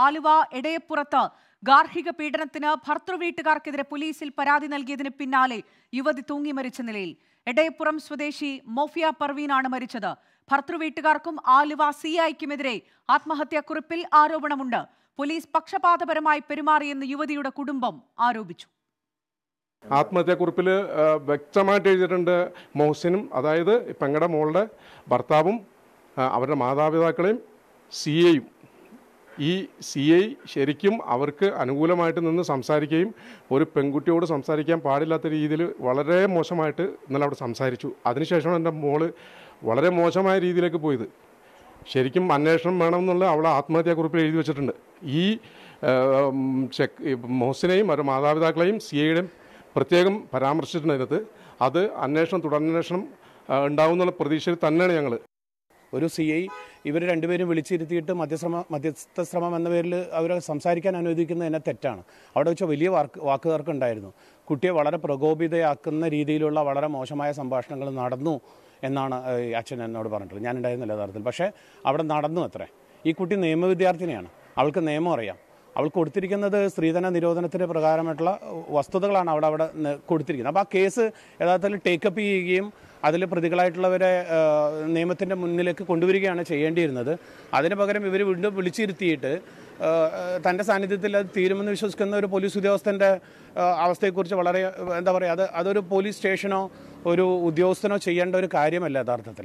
ആലുവ എടയപ്പുറത്ത് ഗാർഹിക പീഡനത്തിന് ഭർത്തൃവീട്ടുകാർക്കെതിരെ പോലീസിൽ പരാതി നൽകിയതിന് പിന്നാലെ യുവതി തൂങ്ങി മരിച്ച നിലയിൽ എടയപ്പുറം സ്വദേശി മോഫിയ പർവീനാണ് മരിച്ചത് ഭർത്തൃവീട്ടുകാർക്കും ആലുവ സിഐക്കുമെതിരെ ആത്മഹത്യാക്കുറിപ്പിൽ ആരോപണമുണ്ട് പോലീസ് പക്ഷപാതപരമായി പെരുമാറിയെന്ന് യുവതിയുടെ കുടുംബം ആരോപിച്ചു ആത്മഹത്യാക്കുറിപ്പിൽ വ്യക്തമായിട്ട് എഴുതിയിട്ടുണ്ട് മോഹസിനും അതായത് പെങ്ങടെ മോളുടെ ഭർത്താവും ആ, അവരുടെ മാതാപിതാക്കളെയും സി എയും ഈ സി ഐ ശരിക്കും അവർക്ക് അനുകൂലമായിട്ട് നിന്ന് സംസാരിക്കുകയും ഒരു പെൺകുട്ടിയോട് സംസാരിക്കാൻ പാടില്ലാത്ത രീതിയിൽ വളരെ മോശമായിട്ട് ഇന്നലെ അവിടെ സംസാരിച്ചു അതിനുശേഷമാണ് എൻ്റെ മോള് വളരെ മോശമായ രീതിയിലേക്ക് പോയത് ശരിക്കും അന്വേഷണം വേണമെന്നുള്ള അവളെ ആത്മഹത്യാക്കുറിപ്പിൽ എഴുതി വെച്ചിട്ടുണ്ട് ഈ ആ, ഉം, ചെക്ക് ഈ മോഹസിനെയും അവരുടെ മാതാപിതാക്കളെയും സി ഐയുടെയും പ്രത്യേകം പരാമർശിച്ചിട്ടുണ്ട് അതിനകത്ത് അത് അന്വേഷണം തുടരന്വേഷണം ആ, ഉണ്ടാവുന്നുള്ള പ്രതീക്ഷയിൽ തന്നെയാണ് ഞങ്ങൾ ഒരു സി ഐ ഇവർ രണ്ടുപേരും വിളിച്ചിരുത്തിയിട്ട് മധ്യശ്രമ മധ്യസ്ഥ ശ്രമം എന്ന പേരിൽ അവരെ സംസാരിക്കാൻ അനുവദിക്കുന്നത് തന്നെ തെറ്റാണ് അവിടെ വെച്ച വലിയ വാക്ക് വാക്കുകൾക്ക് ഉണ്ടായിരുന്നു കുട്ടിയെ വളരെ പ്രകോപിതയാക്കുന്ന രീതിയിലുള്ള വളരെ മോശമായ സംഭാഷണങ്ങൾ നടന്നു എന്നാണ് ഏഹ്, ഈ അച്ഛൻ എന്നോട് പറഞ്ഞിട്ടുള്ളത് ഞാൻ ഉണ്ടായിരുന്നില്ല യഥാർത്ഥത്തിൽ പക്ഷേ അവിടെ നടന്നു അത്രേ ഈ കുട്ടി നിയമ വിദ്യാർത്ഥിനിയാണ് അവൾക്ക് നിയമം അറിയാം അവൾ കൊടുത്തിരിക്കുന്നത് സ്ത്രീധന നിരോധനത്തിന് പ്രകാരമായിട്ടുള്ള വസ്തുതകളാണ് അവിടെ അവിടെ ന- കൊടുത്തിരിക്കുന്നത് അപ്പോൾ ആ കേസ് യഥാർത്ഥത്തിൽ ടേക്കപ്പ് ചെയ്യുകയും അതിൽ പ്രതികളായിട്ടുള്ളവരെ നിയമത്തിൻ്റെ മുന്നിലേക്ക് കൊണ്ടുവരികയാണ് ചെയ്യേണ്ടിയിരുന്നത് അതിന് പകരം ഇവർ വീണ്ടും വിളിച്ചിരുത്തിയിട്ട് ആ, തൻ്റെ സാന്നിധ്യത്തിൽ അത് തീരുമെന്ന് വിശ്വസിക്കുന്ന ഒരു പോലീസ് ഉദ്യോഗസ്ഥൻ്റെ ആ, അവസ്ഥയെക്കുറിച്ച് വളരെ എന്താ പറയുക അത് അതൊരു പോലീസ് സ്റ്റേഷനോ ഒരു ഉദ്യോഗസ്ഥനോ ചെയ്യേണ്ട ഒരു കാര്യമല്ല യഥാർത്ഥത്തിൽ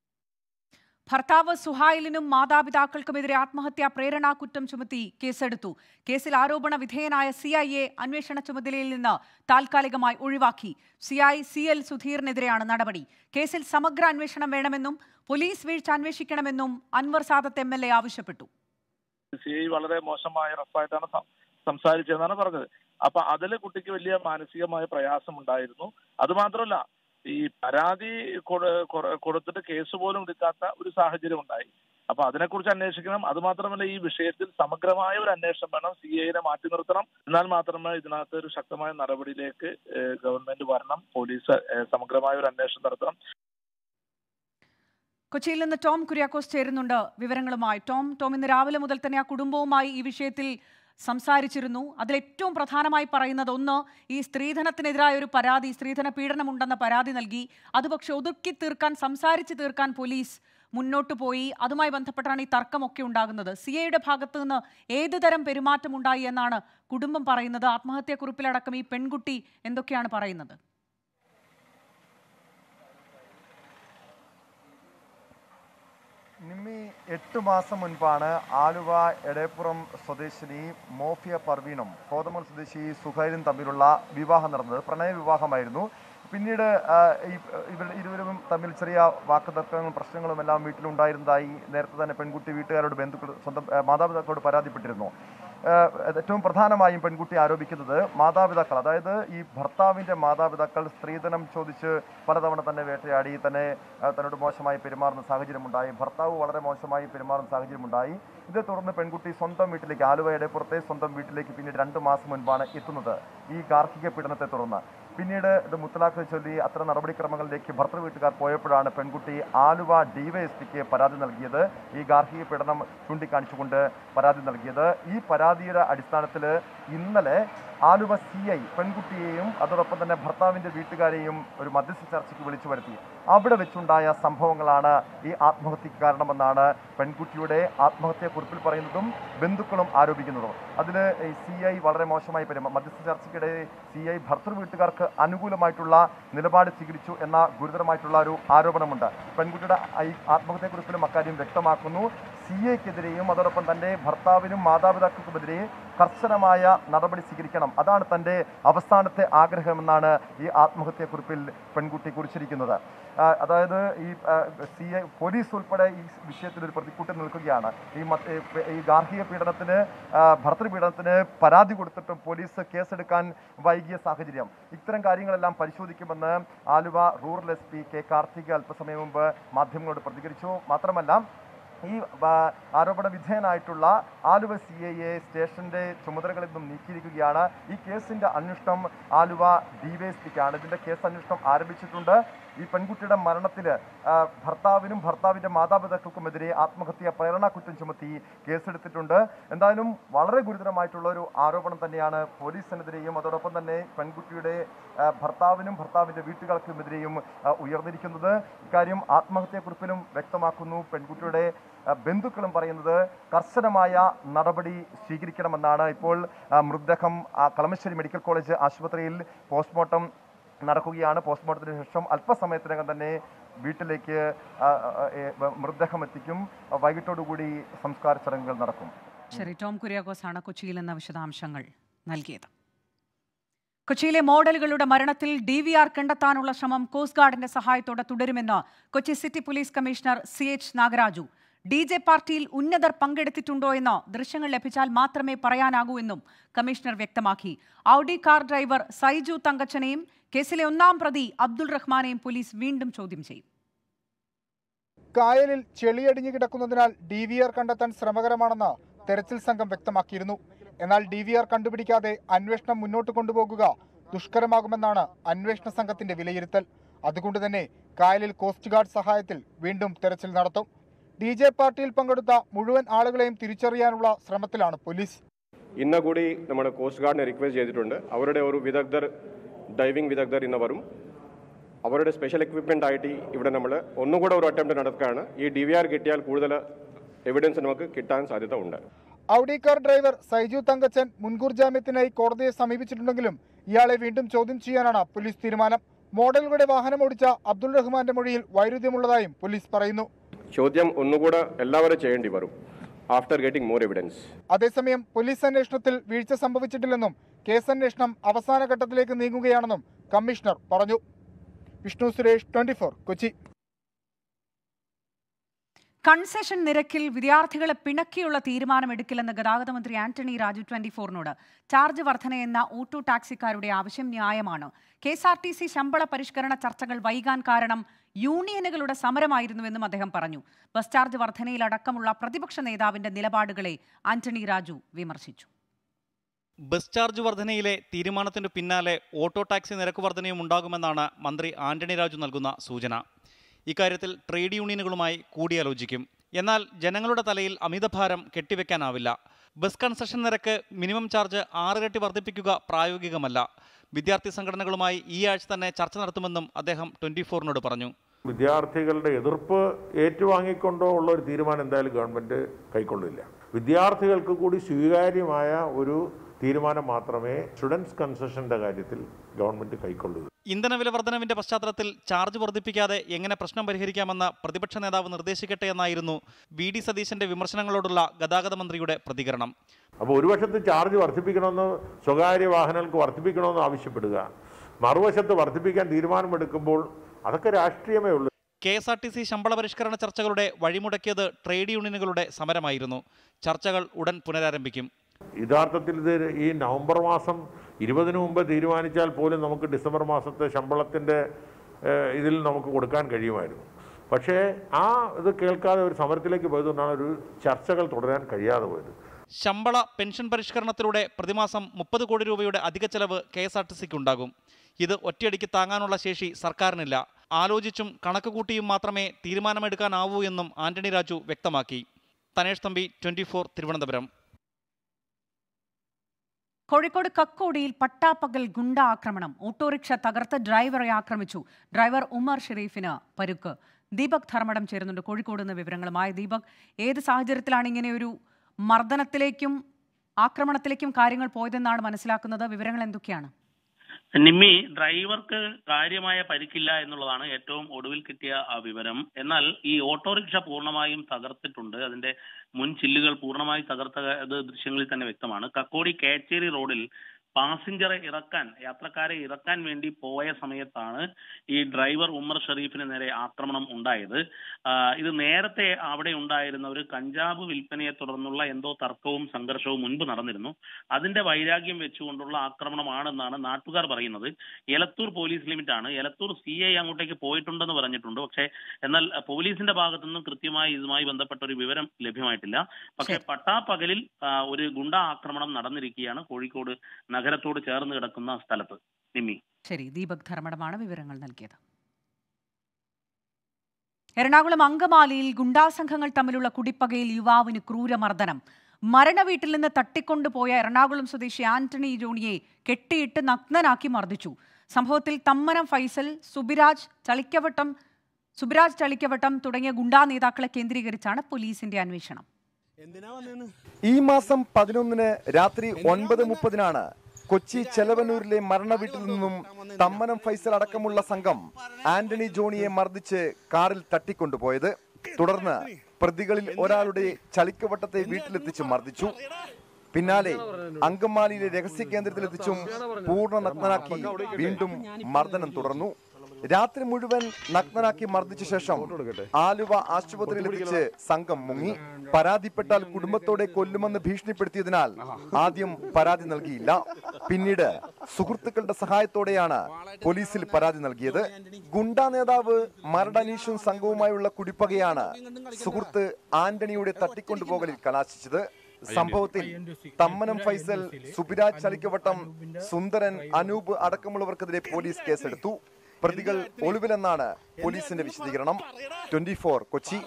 ഭർത്താവ് സുഹായിലിനും മാതാപിതാക്കൾക്കുമെതിരെ ആത്മഹത്യാ പ്രേരണാ കുറ്റം ചുമത്തി കേസെടുത്തു കേസിൽ ആരോപണ വിധേയനായ സി ഐ എ അന്വേഷണ ചുമതലയിൽ നിന്ന് താൽക്കാലികമായി ഒഴിവാക്കി സി ഐ സി എൽ സുധീറിനെതിരെയാണ് നടപടി കേസിൽ സമഗ്ര അന്വേഷണം വേണമെന്നും പോലീസ് വീഴ്ച അന്വേഷിക്കണമെന്നും Anwar Sadath M L A ആവശ്യപ്പെട്ടു സി ഐ വളരെ മോശമായ റഫായിട്ടാണ് സം- സംസാരിച്ചതെന്നാണ് പറഞ്ഞത് അപ്പൊ അതിൽ കുട്ടിക്ക് വലിയ മാനസികമായ പ്രയാസം ഉണ്ടായിരുന്നു അത് മാത്രമല്ല ഈ പരാതി കൊടു- കൊ- കൊടുത്തിട്ട് കേസ് പോലും എടുക്കാത്ത ഒരു സാഹചര്യം ഉണ്ടായി അപ്പൊ അതിനെക്കുറിച്ച് അന്വേഷിക്കണം അത് മാത്രമല്ല ഈ വിഷയത്തിൽ സമഗ്രമായ ഒരു അന്വേഷണം വേണം സി ഐനെ മാറ്റി നിർത്തണം എന്നാൽ മാത്രമേ ഇതിനകത്ത് ഒരു ശക്തമായ നടപടിയിലേക്ക് ഏഹ്, ഗവൺമെന്റ് വരണം പോലീസ് ഏഹ്, സമഗ്രമായ ഒരു അന്വേഷണം നടത്തണം കൊച്ചിയിൽ നിന്ന് ടോം കുര്യാക്കോസ് ചേരുന്നുണ്ട് വിവരങ്ങളുമായി ടോം ടോം ഇന്ന് രാവിലെ മുതൽ തന്നെ ആ കുടുംബവുമായി ഈ വിഷയത്തിൽ സംസാരിച്ചിരുന്നു അതിൽ ഏറ്റവും പ്രധാനമായി പറയുന്നത് ഒന്ന് ഈ സ്ത്രീധനത്തിനെതിരായ ഒരു പരാതി സ്ത്രീധന പീഡനമുണ്ടെന്ന പരാതി നൽകി അത് പക്ഷെ ഒതുക്കി തീർക്കാൻ സംസാരിച്ച് തീർക്കാൻ പോലീസ് മുന്നോട്ട് പോയി അതുമായി ബന്ധപ്പെട്ടാണ് ഈ തർക്കമൊക്കെ ഉണ്ടാകുന്നത് സി ഐയുടെ ഭാഗത്തു നിന്ന് ഏത് തരം പെരുമാറ്റം ഉണ്ടായി എന്നാണ് കുടുംബം പറയുന്നത് ആത്മഹത്യാക്കുറിപ്പിലടക്കം ഈ പെൺകുട്ടി എന്തൊക്കെയാണ് പറയുന്നത് നിമ്മി എട്ട് മാസം മുൻപാണ് ആലുവ എടയപ്പുറം സ്വദേശിനി മോഫിയ പർവീണും കോതമംഗൽ സ്വദേശി സുഹൈലും തമ്മിലുള്ള വിവാഹം നടന്നത് പ്രണയ വിവാഹമായിരുന്നു പിന്നീട് ആ, ഈ ഇവർ ഇരുവരും തമ്മിൽ ചെറിയ വാക്കുതർക്കങ്ങളും പ്രശ്നങ്ങളും എല്ലാം വീട്ടിലുണ്ടായിരുന്നതായി നേരത്തെ തന്നെ പെൺകുട്ടി വീട്ടുകാരോട് ബന്ധുക്കൾ സ്വന്തം ആ, മാതാപിതാക്കളോട് പരാതിപ്പെട്ടിരുന്നു ആ, ഏറ്റവും പ്രധാനമായും പെൺകുട്ടി ആരോപിക്കുന്നത് മാതാപിതാക്കൾ അതായത് ഈ ഭർത്താവിൻ്റെ മാതാപിതാക്കൾ സ്ത്രീധനം ചോദിച്ച് പലതവണ തന്നെ വേട്ടയാടി തന്നെ ആ, തന്നോട് മോശമായി പെരുമാറുന്ന സാഹചര്യമുണ്ടായി ഭർത്താവ് വളരെ മോശമായി പെരുമാറുന്ന സാഹചര്യമുണ്ടായി ഇതേ തുടർന്ന് പെൺകുട്ടി സ്വന്തം വീട്ടിലേക്ക് ആലുവയുടെ പുറത്തെ സ്വന്തം വീട്ടിലേക്ക് പിന്നീട് രണ്ട് മാസം മുൻപാണ് എത്തുന്നത് ഈ ഗാർഹിക പീഡനത്തെ തുടർന്ന് പിന്നീട് ഇത് മുത്തലാഖ് ചൊല്ലി അത്തരം നടപടിക്രമങ്ങളിലേക്ക് ഭർത്തൃ വീട്ടുകാർ പോയപ്പോഴാണ് പെൺകുട്ടി ആലുവ ഡിവൈഎസ്പിക്ക് പരാതി നൽകിയത് ഈ ഗാർഹിക പീഡനം ചൂണ്ടിക്കാണിച്ചുകൊണ്ട് പരാതി നൽകിയത് ഈ പരാതിയുടെ അടിസ്ഥാനത്തിൽ ഇന്നലെ ആലുവ സി ഐ പെൺകുട്ടിയെയും അതോടൊപ്പം തന്നെ ഭർത്താവിൻ്റെ വീട്ടുകാരെയും ഒരു മധ്യസ്ഥ ചർച്ചയ്ക്ക് വിളിച്ചു വരുത്തി അവിടെ വെച്ചുണ്ടായ സംഭവങ്ങളാണ് ഈ ആത്മഹത്യക്ക് കാരണമെന്നാണ് പെൺകുട്ടിയുടെ ആത്മഹത്യാക്കുറിപ്പിൽ പറയുന്നതും ബന്ധുക്കളും ആരോപിക്കുന്നതും അതിൽ സി ഐ വളരെ മോശമായി പെരുമാ മധ്യസ്ഥ ചർച്ചയ്ക്കിടെ സി ഐ ഭർത്തൃ വീട്ടുകാർക്ക് അനുകൂലമായിട്ടുള്ള നിലപാട് സ്വീകരിച്ചു എന്ന ഗുരുതരമായിട്ടുള്ള ഒരു ആരോപണമുണ്ട് പെൺകുട്ടിയുടെ ഈ ആത്മഹത്യാക്കുറിപ്പിലും അക്കാര്യം വ്യക്തമാക്കുന്നു സി ഐക്കെതിരെയും അതോടൊപ്പം തൻ്റെ ഭർത്താവിനും മാതാപിതാക്കൾക്കുമെതിരെ കർശനമായ നടപടി സ്വീകരിക്കണം അതാണ് തൻ്റെ അവസാനത്തെ ആഗ്രഹമെന്നാണ് ഈ ആത്മഹത്യാക്കുറിപ്പിൽ പെൺകുട്ടി കുറിച്ചിരിക്കുന്നത് ആ, അതായത് ഈ സി ഐ പോലീസ് ഉൾപ്പെടെ ഈ വിഷയത്തിൽ ഒരു പ്രതിക്കൂട്ടിൽ നിൽക്കുകയാണ് ഈ മറ്റ് ഈ പ- ഈ ഗാർഹിക പീഡനത്തിന് ആ, ഭർതൃപീഡനത്തിന് പരാതി കൊടുത്തിട്ടും പോലീസ് കേസെടുക്കാൻ വൈകിയ സാഹചര്യം ഇത്തരം കാര്യങ്ങളെല്ലാം പരിശോധിക്കുമെന്ന് Aluva rural S P K Karthika അല്പസമയം മുമ്പ് മാധ്യമങ്ങളോട് പ്രതികരിച്ചു മാത്രമല്ല ഈ ആ, ആരോപണ വിധേയനായിട്ടുള്ള ആലുവ സി ഐ എ സ്റ്റേഷന്റെ ചുമതലകളിൽ നിന്നും നീക്കിയിരിക്കുകയാണ് ഈ കേസിന്റെ അന്വേഷണം ആലുവ ഡിവൈഎസ്പിക്കാണ് ഇതിന്റെ കേസ് അന്വേഷണം ആരംഭിച്ചിട്ടുണ്ട് ഈ പെൺകുട്ടിയുടെ മരണത്തിൽ ഭർത്താവിനും ഭർത്താവിന്റെ മാതാപിതാക്കൾക്കുമെതിരെ ആത്മഹത്യ പ്രേരണ കുറ്റം ചുമത്തി കേസെടുത്തിട്ടുണ്ട് എന്തായാലും വളരെ ഗുരുതരമായിട്ടുള്ള ഒരു ആരോപണം തന്നെയാണ് പോലീസിനെതിരെയും അതോടൊപ്പം തന്നെ പെൺകുട്ടിയുടെ ആ, ഭർത്താവിനും ഭർത്താവിന്റെ വീട്ടുകാർക്കുമെതിരെയും ആ, ഉയർന്നിരിക്കുന്നത് ഇക്കാര്യം ആത്മഹത്യാക്കുറിപ്പിലും വ്യക്തമാക്കുന്നു പെൺകുട്ടിയുടെ ആ, ബന്ധുക്കളും പറയുന്നത് കർശനമായ നടപടി സ്വീകരിക്കണമെന്നാണ് ഇപ്പോൾ ആ, മൃതദേഹം ആ, കളമശ്ശേരി മെഡിക്കൽ കോളേജ് ആശുപത്രിയിൽ പോസ്റ്റ്മോർട്ടം നടക്കുകയാണ് പോസ്റ്റ്മോർട്ടത്തിന് ശേഷം അല്പസമയത്തിനകം തന്നെ വീട്ടിലേക്ക് ആ, ആ, ഏ, മൃതദേഹം എത്തിക്കും ആ, വൈകിട്ടോടുകൂടി സംസ്കാര ചടങ്ങുകൾ നടക്കും ശരി ടോം കുര്യാക്കോസ് ആണ് കൊച്ചിയിൽ നിന്ന് വിശദാംശങ്ങൾ നൽകിയത് കൊച്ചിയിലെ മോഡലുകളുടെ മരണത്തിൽ ഡി വി ആർ കണ്ടെത്താനുള്ള ശ്രമം കോസ്റ്റ് ഗാർഡിന്റെ സഹായത്തോടെ തുടരുമെന്ന് Kochi city police commissioner C H Nagaraju D J പാർട്ടിയിൽ ഉന്നതർ പങ്കെടുത്തിട്ടുണ്ടോ എന്ന് ദൃശ്യങ്ങൾ ലഭിച്ചാൽ മാത്രമേ പറയാനാകൂ എന്നും കമ്മീഷണർ വ്യക്തമാക്കി ഔഡി കാർ ഡ്രൈവർ സൈജു തങ്കച്ചനെയും കേസിലെ ഒന്നാം പ്രതി അബ്ദുൾ റഹ്മാനെയും പോലീസ് വീണ്ടും ചോദ്യം ചെയ്യും കായലിൽ ചെളിയടിഞ്ഞു കിടക്കുന്നതിനാൽ ഡി വി ആർ കണ്ടെത്താൻ ശ്രമകരമാണെന്ന് തെരച്ചിൽ സംഘം വ്യക്തമാക്കിയിരുന്നു എന്നാൽ ഡി വി ആർ കണ്ടുപിടിക്കാതെ അന്വേഷണം മുന്നോട്ട് കൊണ്ടുപോകുക ദുഷ്കരമാകുമെന്നാണ് അന്വേഷണ സംഘത്തിന്റെ വിലയിരുത്തൽ അതുകൊണ്ട് തന്നെ കായലിൽ കോസ്റ്റ് ഗാർഡ് സഹായത്തിൽ വീണ്ടും തെരച്ചിൽ നടത്തും ഡി ജെ പാർട്ടിയിൽ പങ്കെടുത്ത മുഴുവൻ ആളുകളെയും തിരിച്ചറിയാനുള്ള ശ്രമത്തിലാണ് പോലീസ് ഇന്ന് കൂടി നമ്മുടെ കോസ്റ്റ് ഗാർഡിനെ റിക്വസ്റ്റ് ചെയ്തിട്ടുണ്ട് അവരുടെ ഒരു വിദഗ്ധർ ഡൈവിംഗ് വിദഗ്ധർ ഇന്ന് വരും അവരുടെ സ്പെഷ്യൽ എക്വിപ്മെൻ്റ് ആയിട്ട് ഇവിടെ നമ്മൾ ഒന്നുകൂടെ ഒരു അറ്റംപ്റ്റ് നടക്കുകയാണ് ഈ ഡി വി ആർ കിട്ടിയാൽ കൂടുതൽ എവിഡൻസ് നമുക്ക് കിട്ടാൻ സാധ്യത ഉണ്ട് Audi car driver Saiju Thankachan മുൻകൂർ ജാമ്യത്തിനായി കോടതിയെ സമീപിച്ചിട്ടുണ്ടെങ്കിലും ഇയാളെ വീണ്ടും ചോദ്യം ചെയ്യാനാണ് പോലീസ് തീരുമാനം മോഡലുകളുടെ വാഹനം ഓടിച്ച അബ്ദുൾ റഹ്മാന്റെ മൊഴിയിൽ വൈരുദ്ധ്യമുള്ളതായും പോലീസ് പറയുന്നു ചോദ്യം ഒന്നുകൂടെ എല്ലാവരും ചെയ്യേണ്ടി വരും ആഫ്റ്റർ ഗെറ്റിംഗ് മോർ എവിഡൻസ് അതേസമയം പോലീസ് അന്വേഷണത്തിൽ വീഴ്ച സംഭവിച്ചിട്ടില്ലെന്നും കേസന്വേഷണം അവസാന ഘട്ടത്തിലേക്ക് നീങ്ങുകയാണെന്നും കമ്മീഷണർ പറഞ്ഞു വിഷ്ണു സുരേഷ് ട്വന്റി കൊച്ചി കൺസെഷൻ നിരക്കിൽ വിദ്യാർത്ഥികളെ പിണക്കിയുള്ള തീരുമാനമെടുക്കില്ലെന്ന് ഗതാഗത മന്ത്രി ആന്റണി രാജു ട്വന്റി ഫോറിനോട് ചാർജ് വർധനയെന്ന ഓട്ടോ ടാക്സിക്കാരുടെ ആവശ്യം ന്യായമാണ് K S R T C ശമ്പള പരിഷ്കരണ ചർച്ചകൾ വൈകാൻ കാരണം യൂണിയനുകളുടെ സമരമായിരുന്നുവെന്നും അദ്ദേഹം പറഞ്ഞു ബസ് ചാർജ് വർധനയിലടക്കമുള്ള പ്രതിപക്ഷ നേതാവിന്റെ നിലപാടുകളെ ആന്റണി രാജു വിമർശിച്ചു ബസ് ചാർജ് വർധനയിലെ തീരുമാനത്തിന് പിന്നാലെ ഓട്ടോ ടാക്സി നിരക്ക് വർധനയും ഉണ്ടാകുമെന്നാണ് മന്ത്രി ആന്റണി രാജു നൽകുന്ന സൂചന ഇക്കാര്യത്തിൽ ട്രേഡ് യൂണിയനുകളുമായി കൂടിയാലോചിക്കും എന്നാൽ ജനങ്ങളുടെ തലയിൽ അമിതഭാരം കെട്ടിവെക്കാനാവില്ല ബസ് കൺസെഷൻ നിരക്ക് മിനിമം ചാർജ് ആറിരട്ടി വർദ്ധിപ്പിക്കുക പ്രായോഗികമല്ല വിദ്യാർത്ഥി സംഘടനകളുമായി ഈ ആഴ്ച തന്നെ ചർച്ച നടത്തുമെന്നും അദ്ദേഹം ട്വന്റി ഫോറിനോട് പറഞ്ഞു വിദ്യാർത്ഥികളുടെ എതിർപ്പ് ഏറ്റുവാങ്ങിക്കൊണ്ടോ ഉള്ള ഒരു തീരുമാനം എന്തായാലും ഗവൺമെൻറ് കൈക്കൊള്ളില്ല വിദ്യാർത്ഥികൾക്ക് കൂടി സ്വീകാര്യമായ ഒരു തീരുമാനം മാത്രമേ സ്റ്റുഡൻസ് കൺസെഷൻ്റെ കാര്യത്തിൽ ഗവൺമെൻറ് കൈക്കൊള്ളൂ ഇന്ധനവില വർധനവിന്റെ പശ്ചാത്തലത്തിൽ ചാർജ് വർദ്ധിപ്പിക്കാതെ എങ്ങനെ പ്രശ്നം പരിഹരിക്കാമെന്ന് പ്രതിപക്ഷ നേതാവ് നിർദ്ദേശിക്കട്ടെ എന്നായിരുന്നു വി ഡി സതീശന്റെ വിമർശനങ്ങളോടുള്ള ഗതാഗത മന്ത്രിയുടെ പ്രതികരണം അപ്പോൾ ഒരു വശത്ത് ചാർജ് വർദ്ധിപ്പിക്കണമെന്ന് സ്വകാര്യ വാഹനങ്ങൾക്ക് വർദ്ധിപ്പിക്കണമെന്ന് ആവശ്യപ്പെടുക മറുവശത്ത് വർദ്ധിപ്പിക്കാൻ തീരുമാനമെടുക്കുമ്പോൾ അതൊക്കെ രാഷ്ട്രീയമേ ഉള്ളൂ K S R T C ശമ്പള പരിഷ്കരണ ചർച്ചകളുടെ വഴിമുടക്കിയത് ട്രേഡ് യൂണിയനുകളുടെ സമരമായിരുന്നു ചർച്ചകൾ ഉടൻ പുനരാരംഭിക്കും യഥാർത്ഥത്തിൽ ഇത് ഈ നവംബർ മാസം ഇരുപതിന് മുമ്പ് തീരുമാനിച്ചാൽ പോലും നമുക്ക് ഡിസംബർ മാസത്തെ ശമ്പളത്തിൻ്റെ ഏഹ്, ഇതിൽ നമുക്ക് കൊടുക്കാൻ കഴിയുമായിരുന്നു പക്ഷേ ആ ഇത് കേൾക്കാതെ ഒരു സമരത്തിലേക്ക് പോയതുകൊണ്ടാണ് ഒരു ചർച്ചകൾ തുടരാൻ കഴിയാതെ പോയത് ശമ്പള പെൻഷൻ പരിഷ്കരണത്തിലൂടെ പ്രതിമാസം മുപ്പത് കോടി രൂപയുടെ അധിക ചെലവ് കെ എസ് ആർ ടി സിക്ക് ഉണ്ടാകും ഇത് ഒറ്റയടിക്ക് താങ്ങാനുള്ള ശേഷി സർക്കാരിനില്ല ആലോചിച്ചും കണക്ക് കൂട്ടിയും മാത്രമേ തീരുമാനമെടുക്കാനാവൂ എന്നും ആന്റണി രാജു വ്യക്തമാക്കി തനേഷ് തമ്പി ട്വന്റി തിരുവനന്തപുരം കോഴിക്കോട് കക്കോടിയിൽ പട്ടാപ്പകൽ ഗുണ്ട ആക്രമണം ഓട്ടോറിക്ഷ തകർത്ത് ഡ്രൈവറെ ആക്രമിച്ചു ഡ്രൈവർ ഉമർ ഷെരീഫിന് പരുക്ക് ദീപക് ധർമ്മടം ചേരുന്നുണ്ട് കോഴിക്കോട് നിന്ന് വിവരങ്ങളുമായി ദീപക് ഏത് സാഹചര്യത്തിലാണ് ഇങ്ങനെ ഒരു മർദ്ദനത്തിലേക്കും ആക്രമണത്തിലേക്കും കാര്യങ്ങൾ പോയതെന്നാണ് മനസ്സിലാക്കുന്നത് വിവരങ്ങൾ എന്തൊക്കെയാണ് നിമ്മി ഡ്രൈവർക്ക് കാര്യമായ പരിക്കില്ല എന്നുള്ളതാണ് ഏറ്റവും ഒടുവിൽ കിട്ടിയ ആ വിവരം എന്നാൽ ഈ ഓട്ടോറിക്ഷ പൂർണ്ണമായും തകർത്തിട്ടുണ്ട് അതിന്റെ മുൻ ചില്ലുകൾ പൂർണ്ണമായി തകർത്ത അത് ദൃശ്യങ്ങളിൽ തന്നെ വ്യക്തമാണ് കക്കോടി കേച്ചേരി റോഡിൽ പാസഞ്ചറെ ഇറക്കാൻ യാത്രക്കാരെ ഇറക്കാൻ വേണ്ടി പോയ സമയത്താണ് ഈ ഡ്രൈവർ ഉമ്മർ ഷെരീഫിന് നേരെ ആക്രമണം ഉണ്ടായത് ആ, ഇത് നേരത്തെ അവിടെ ഉണ്ടായിരുന്ന ഒരു കഞ്ചാവ് വിൽപ്പനയെ തുടർന്നുള്ള എന്തോ തർക്കവും സംഘർഷവും മുൻപ് നടന്നിരുന്നു അതിന്റെ വൈരാഗ്യം വെച്ചുകൊണ്ടുള്ള ആക്രമണമാണെന്നാണ് നാട്ടുകാർ പറയുന്നത് എലത്തൂർ പോലീസ് ലിമിറ്റ് ആണ് എലത്തൂർ സി ഐ അങ്ങോട്ടേക്ക് പോയിട്ടുണ്ടെന്ന് പറഞ്ഞിട്ടുണ്ട് പക്ഷേ എന്നാൽ അഹ്, പോലീസിന്റെ ഭാഗത്തുനിന്നും കൃത്യമായി ഇതുമായി ബന്ധപ്പെട്ട ഒരു വിവരം ലഭ്യമായിട്ടില്ല പക്ഷേ പട്ടാപ്പകലിൽ ആ, ഒരു ഗുണ്ട ആക്രമണം നടന്നിരിക്കുകയാണ് കോഴിക്കോട് നഗരത്തോട് ചേർന്ന് കിടക്കുന്ന സ്ഥലത്ത് നിമ്മി ശരി ദീപക് ധർമ്മടമാണ് വിവരങ്ങൾ നൽകിയത് എറണാകുളം അങ്കമാലിയിൽ ഗുണ്ടാസംഘങ്ങൾ തമ്മിലുള്ള കുടിപ്പകയിൽ യുവാവിന് ക്രൂരമർദ്ദനം മരണവീട്ടിൽ നിന്ന് തട്ടിക്കൊണ്ടുപോയ എറണാകുളം സ്വദേശി ആന്റണി ജോണിയെ കെട്ടിയിട്ട് നഗ്നനാക്കി മർദ്ദിച്ചു സംഭവത്തിൽ തമ്മനം ഫൈസൽ സുബിരാജ് ചളിക്കവട്ടം സുബിരാജ് ചളിക്കവട്ടം തുടങ്ങിയ ഗുണ്ടാ നേതാക്കളെ കേന്ദ്രീകരിച്ചാണ് പോലീസിന്റെ അന്വേഷണം ഈ മാസം പതിനൊന്നിന് രാത്രി ഒൻപത് മുപ്പതിനാണ് കൊച്ചി ചെലവന്നൂരിലെ മരണവീട്ടിൽ നിന്നും തമ്മനം ഫൈസൽ അടക്കമുള്ള സംഘം ആന്റണി ജോണിയെ മർദ്ദിച്ച് കാറിൽ തട്ടിക്കൊണ്ടുപോയത് തുടർന്ന് പ്രതികളിൽ ഒരാളുടെ ചളിക്കവട്ടത്തെ വീട്ടിലെത്തിച്ച് മർദ്ദിച്ചു പിന്നാലെ അങ്കമാലിയിലെ രഹസ്യ കേന്ദ്രത്തിലെത്തിച്ചും പൂർണ്ണ നഗ്നനാക്കി വീണ്ടും മർദ്ദനം തുടർന്നു രാത്രി മുഴുവൻ നഗ്നനാക്കി മർദ്ദിച്ച ശേഷം ആലുവ ആശുപത്രിയിലെത്തിച്ച് സംഘം മുങ്ങി പരാതിപ്പെട്ടാൽ കുടുംബത്തോടെ കൊല്ലുമെന്ന് ഭീഷണിപ്പെടുത്തിയതിനാൽ ആദ്യം പരാതി നൽകിയില്ല പിന്നീട് സുഹൃത്തുക്കളുടെ സഹായത്തോടെയാണ് പോലീസിൽ പരാതി നൽകിയത് ഗുണ്ടാ നേതാവ് മരടനീഷും സംഘവുമായുള്ള കുടിപ്പകയാണ് സുഹൃത്ത് ആന്റണിയുടെ തട്ടിക്കൊണ്ടുപോകലിൽ കലാശിച്ചത് സംഭവത്തിൽ തമ്മനം ഫൈസൽ സുബിരാജ് ചളിക്കവട്ടം സുന്ദരൻ അനൂപ് അടക്കമുള്ളവർക്കെതിരെ പോലീസ് കേസെടുത്തു പ്രതികൾ ഒളിവിലെന്നാണ് പോലീസിന്റെ വിശദീകരണം ട്വന്റി കൊച്ചി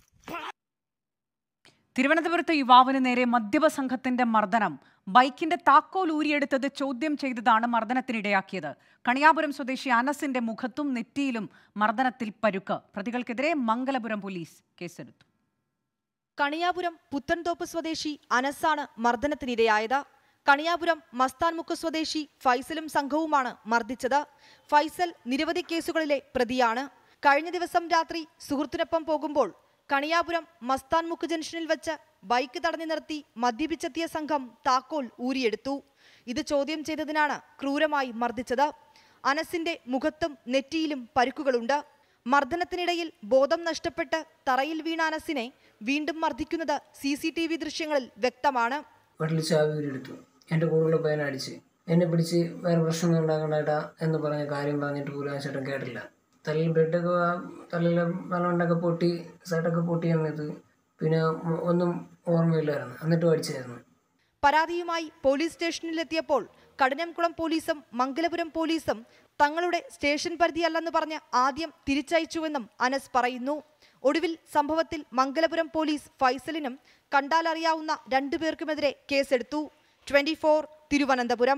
തിരുവനന്തപുരത്ത് യുവാവിന് നേരെ മദ്യപ സംഘത്തിന്റെ മർദ്ദനം ബൈക്കിന്റെ താക്കോൽ ഊരിയെടുത്തത് ചോദ്യം ചെയ്തതാണ് മർദ്ദനത്തിനിടയാക്കിയത് കണിയാപുരം സ്വദേശി അനസിന്റെ മുഖത്തും നെറ്റിയിലും മർദ്ദനത്തിൽ പരുക്ക് പ്രതികൾക്കെതിരെ മംഗലപുരം പോലീസ് കേസെടുത്തു കണിയാപുരം പുത്തൻതോപ്പ് സ്വദേശി അനസാണ് മർദ്ദനത്തിനിരയായത് കണിയാപുരം മസ്താൻമുക്ക് സ്വദേശി ഫൈസലും സംഘവുമാണ് മർദ്ദിച്ചത് ഫൈസൽ നിരവധി കേസുകളിലെ പ്രതിയാണ് കഴിഞ്ഞ ദിവസം രാത്രി സുഹൃത്തിനൊപ്പം പോകുമ്പോൾ കണിയാപുരം മസ്താൻമുക്ക് ജംഗ്ഷനിൽ വെച്ച് ബൈക്ക് തടഞ്ഞു നിർത്തി മദ്യപിച്ചെത്തിയ സംഘം താക്കോൽ ഊരിയെടുത്തു ഇത് ചോദ്യം ചെയ്തതിനാണ് ക്രൂരമായി മർദ്ദിച്ചത് അനസിന്റെ മുഖത്തും നെറ്റിയിലും പരുക്കുകളുണ്ട് മർദ്ദനത്തിനിടയിൽ ബോധം നഷ്ടപ്പെട്ട് തറയിൽ വീണ അനസിനെ വീണ്ടും മർദ്ദിക്കുന്നത് സി സി ടി വി ദൃശ്യങ്ങളിൽ വ്യക്തമാണ് വീട്ടിൽ ചാവി ഊരിയെടുത്തു എൻ്റെ കൂടെയുള്ള പയ്യനെ അടിച്ച് എന്നെ പിടിച്ച് വേറെ പ്രശ്നങ്ങൾ ഉണ്ടാക്കണ്ടേട്ടാ എന്ന് പറഞ്ഞ കാര്യം പറഞ്ഞിട്ട് പോലും ആ ചേട്ടൻ കേട്ടില്ല തലയിൽ ബ്ലഡൊക്കെ തലയിൽ നല്ലോണ്ടൊക്കെ പൊട്ടി സൈഡൊക്കെ പൊട്ടിയ സമയത്ത് പിന്നെ ഒന്നും ഓർമ്മയില്ലായിരുന്നു എന്നിട്ടും അടിച്ചായിരുന്നു പരാതിയുമായി പോലീസ് സ്റ്റേഷനിലെത്തിയപ്പോൾ കഠിനംകുളം പോലീസും മംഗലപുരം പോലീസും തങ്ങളുടെ സ്റ്റേഷൻ പരിധിയല്ലെന്ന് പറഞ്ഞ് ആദ്യം തിരിച്ചയച്ചുവെന്നും അനസ് പറയുന്നു ഒടുവിൽ സംഭവത്തിൽ മംഗലപുരം പോലീസ് ഫൈസലിനും കണ്ടാലറിയാവുന്ന രണ്ടുപേർക്കുമെതിരെ കേസെടുത്തു ട്വന്റി തിരുവനന്തപുരം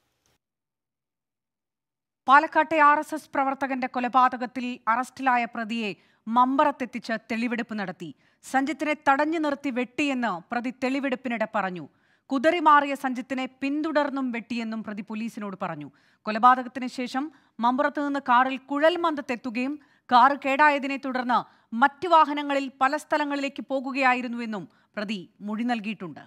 പാലക്കാട്ടെ ആർ എസ് എസ് പ്രവർത്തകന്റെ കൊലപാതകത്തിൽ അറസ്റ്റിലായ പ്രതിയെ മമ്പറത്തെത്തിച്ച് തെളിവെടുപ്പ് നടത്തി സഞ്ജിത്തിനെ തടഞ്ഞു നിർത്തി വെട്ടിയെന്ന് പ്രതി തെളിവെടുപ്പിനിടെ പറഞ്ഞു കുതറിമാറിയ സഞ്ജിത്തിനെ പിന്തുടർന്നും വെട്ടിയെന്നും പ്രതി പോലീസിനോട് പറഞ്ഞു കൊലപാതകത്തിന് ശേഷം മമ്പുറത്ത് നിന്ന് കാറിൽ കുഴൽമന്ദത്തെത്തുകയും കാറ് കേടായതിനെ തുടർന്ന് മറ്റു വാഹനങ്ങളിൽ പല സ്ഥലങ്ങളിലേക്ക് പോകുകയായിരുന്നുവെന്നും പ്രതി മൊഴി നൽകിയിട്ടുണ്ട്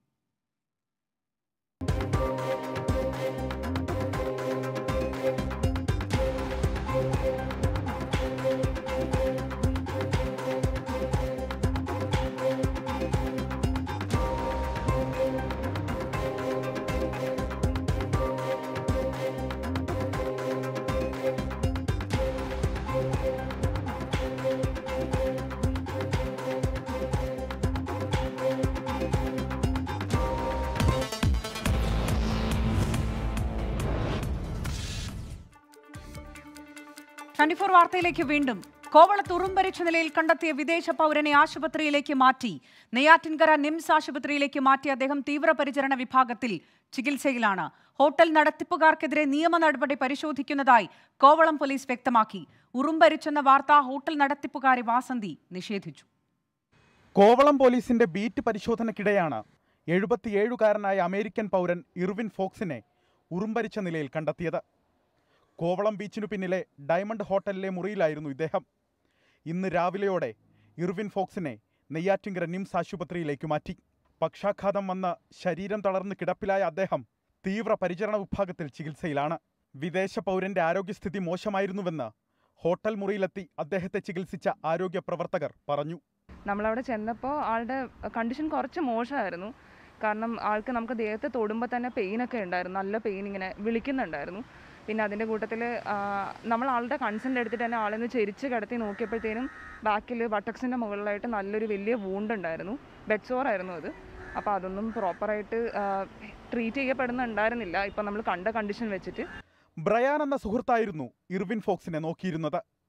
ട്വന്റി ഫോർ വാർത്തയിലേക്ക് വീണ്ടും കോവളത്ത് ഉറുമ്പരിച്ച നിലയിൽ കണ്ടെത്തിയ വിദേശ പൗരനെ ആശുപത്രിയിലേക്ക് മാറ്റി നെയ്യാറ്റിൻകര നിംസ് ആശുപത്രിയിലേക്ക് മാറ്റിയ അദ്ദേഹം തീവ്രപരിചരണ വിഭാഗത്തിൽ ചികിത്സയിലാണ് ഹോട്ടൽ നടത്തിപ്പുകാർക്കെതിരെ നിയമ നടപടി പരിശോധിക്കുന്നതായി കോവളം പോലീസ് വ്യക്തമാക്കി ഉറുമ്പരിച്ചെന്ന വാർത്ത ഹോട്ടൽ നടത്തിപ്പുകാരി വാസന്തി നിഷേധിച്ചു കോവളം പോലീസിന്റെ ബീറ്റ് പരിശോധനയ്ക്കിടെയാണ് എഴുപത്തിയേഴുകാരനായ അമേരിക്കൻ പൗരൻ ഇർവിൻ ഫോക്സിനെ ഉറുമ്പരിച്ച നിലയിൽ കണ്ടെത്തിയത് കോവളം ബീച്ചിനു പിന്നിലെ ഡയമണ്ട് ഹോട്ടലിലെ മുറിയിലായിരുന്നു ഇദ്ദേഹം ഇന്ന് രാവിലെയോടെ ഇർവിൻ ഫോക്സിനെ നെയ്യാറ്റിങ്കര നിംസ് ആശുപത്രിയിലേക്ക് മാറ്റി പക്ഷാഘാതം വന്ന് ശരീരം തളർന്ന് കിടപ്പിലായ അദ്ദേഹം തീവ്ര പരിചരണ വിഭാഗത്തിൽ ചികിത്സയിലാണ് വിദേശ പൗരന്റെ ആരോഗ്യസ്ഥിതി മോശമായിരുന്നുവെന്ന് ഹോട്ടൽ മുറിയിലെത്തി അദ്ദേഹത്തെ ചികിത്സിച്ച ആരോഗ്യ പ്രവർത്തകർ പറഞ്ഞു നമ്മളവിടെ ചെന്നപ്പോൾ ആളുടെ കണ്ടീഷൻ കുറച്ച് മോശമായിരുന്നു കാരണം ആൾക്ക് നമുക്ക് ദേഹത്ത് തൊടുമ്പോൾ തന്നെ പെയിനൊക്കെ ഉണ്ടായിരുന്നു നല്ല പെയിൻ ഇങ്ങനെ വിളിക്കുന്നുണ്ടായിരുന്നു പിന്നെ അതിൻ്റെ കൂട്ടത്തിൽ നമ്മൾ ആളുടെ കൺസെൻ്റ് എടുത്തിട്ട് തന്നെ ആളെന്ന് ചെരിച്ച് കിടത്തി നോക്കിയപ്പോഴത്തേനും ബാക്കിൽ ബട്ടക്സിൻ്റെ മുകളിലായിട്ട് നല്ലൊരു വലിയ വൂണ്ട് ഉണ്ടായിരുന്നു ബെഡ് സോറായിരുന്നു അത് അപ്പോൾ അതൊന്നും പ്രോപ്പറായിട്ട് ട്രീറ്റ് ചെയ്യപ്പെടുന്നുണ്ടായിരുന്നില്ല ഇപ്പം നമ്മൾ കണ്ട കണ്ടീഷൻ വെച്ചിട്ട് ബ്രയാൻ എന്ന സുഹൃത്തായിരുന്നു ഇർവിൻ ഫോക്സിനെ നോക്കിയിരുന്നത്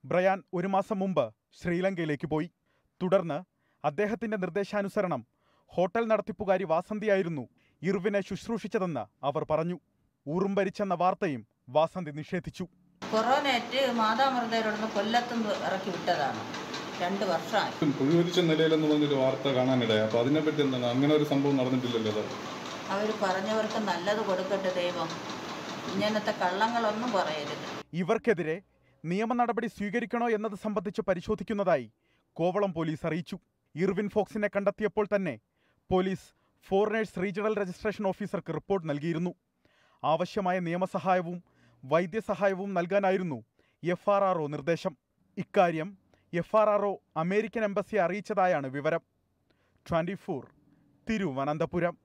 ബ്രയാൻ ഒരു മാസം മുമ്പ് ശ്രീലങ്കയിലേക്ക് പോയി തുടർന്ന് അദ്ദേഹത്തിന്റെ നിർദ്ദേശാനുസരണം ഹോട്ടൽ നടത്തിപ്പുകാരി വാസന്തിയായിരുന്നു ഇർവിനെ ശുശ്രൂഷിച്ചതെന്ന് അവർ പറഞ്ഞു ഊറുംഭരിച്ചെന്ന വാർത്തയും വാസന്തി നിഷേധിച്ചു കൊറോണയേറ്റ് മാതാമൃതയിലൊന്ന് കൊല്ലത്തും ഇറക്കി വിട്ടതാണ് രണ്ട് വർഷമായി കുഴിമരിച്ച നിലയിലെന്ന് പറഞ്ഞൊരു വാർത്ത കാണാനിടയായി അപ്പൊ അതിനെപ്പറ്റി എന്താണ് അങ്ങനെ ഒരു സംഭവം നടന്നിട്ടില്ലല്ലോ സാർ അവർ പറഞ്ഞവർക്ക് നല്ലത് കൊടുക്കട്ടെ ദൈവം ഇങ്ങനത്തെ കള്ളങ്ങളൊന്നും പറയരുത് ഇവർക്കെതിരെ നിയമ നടപടി സ്വീകരിക്കണോ എന്നത് സംബന്ധിച്ച് പരിശോധിക്കുന്നതായി കോവളം പോലീസ് അറിയിച്ചു ഇർവിൻ ഫോക്സിനെ കണ്ടെത്തിയപ്പോൾ തന്നെ പോലീസ് ഫോറിനേഴ്സ് റീജിയണൽ രജിസ്ട്രേഷൻ ഓഫീസർക്ക് റിപ്പോർട്ട് നൽകിയിരുന്നു ആവശ്യമായ നിയമസഹായവും വൈദ്യസഹായവും നൽകാനായിരുന്നു എഫ് ആർ ആർ ഒ നിർദ്ദേശം ഇക്കാര്യം F R R O American എംബസിയെ അറിയിച്ചതായാണ് വിവരം ട്വന്റി ഫോർ തിരുവനന്തപുരം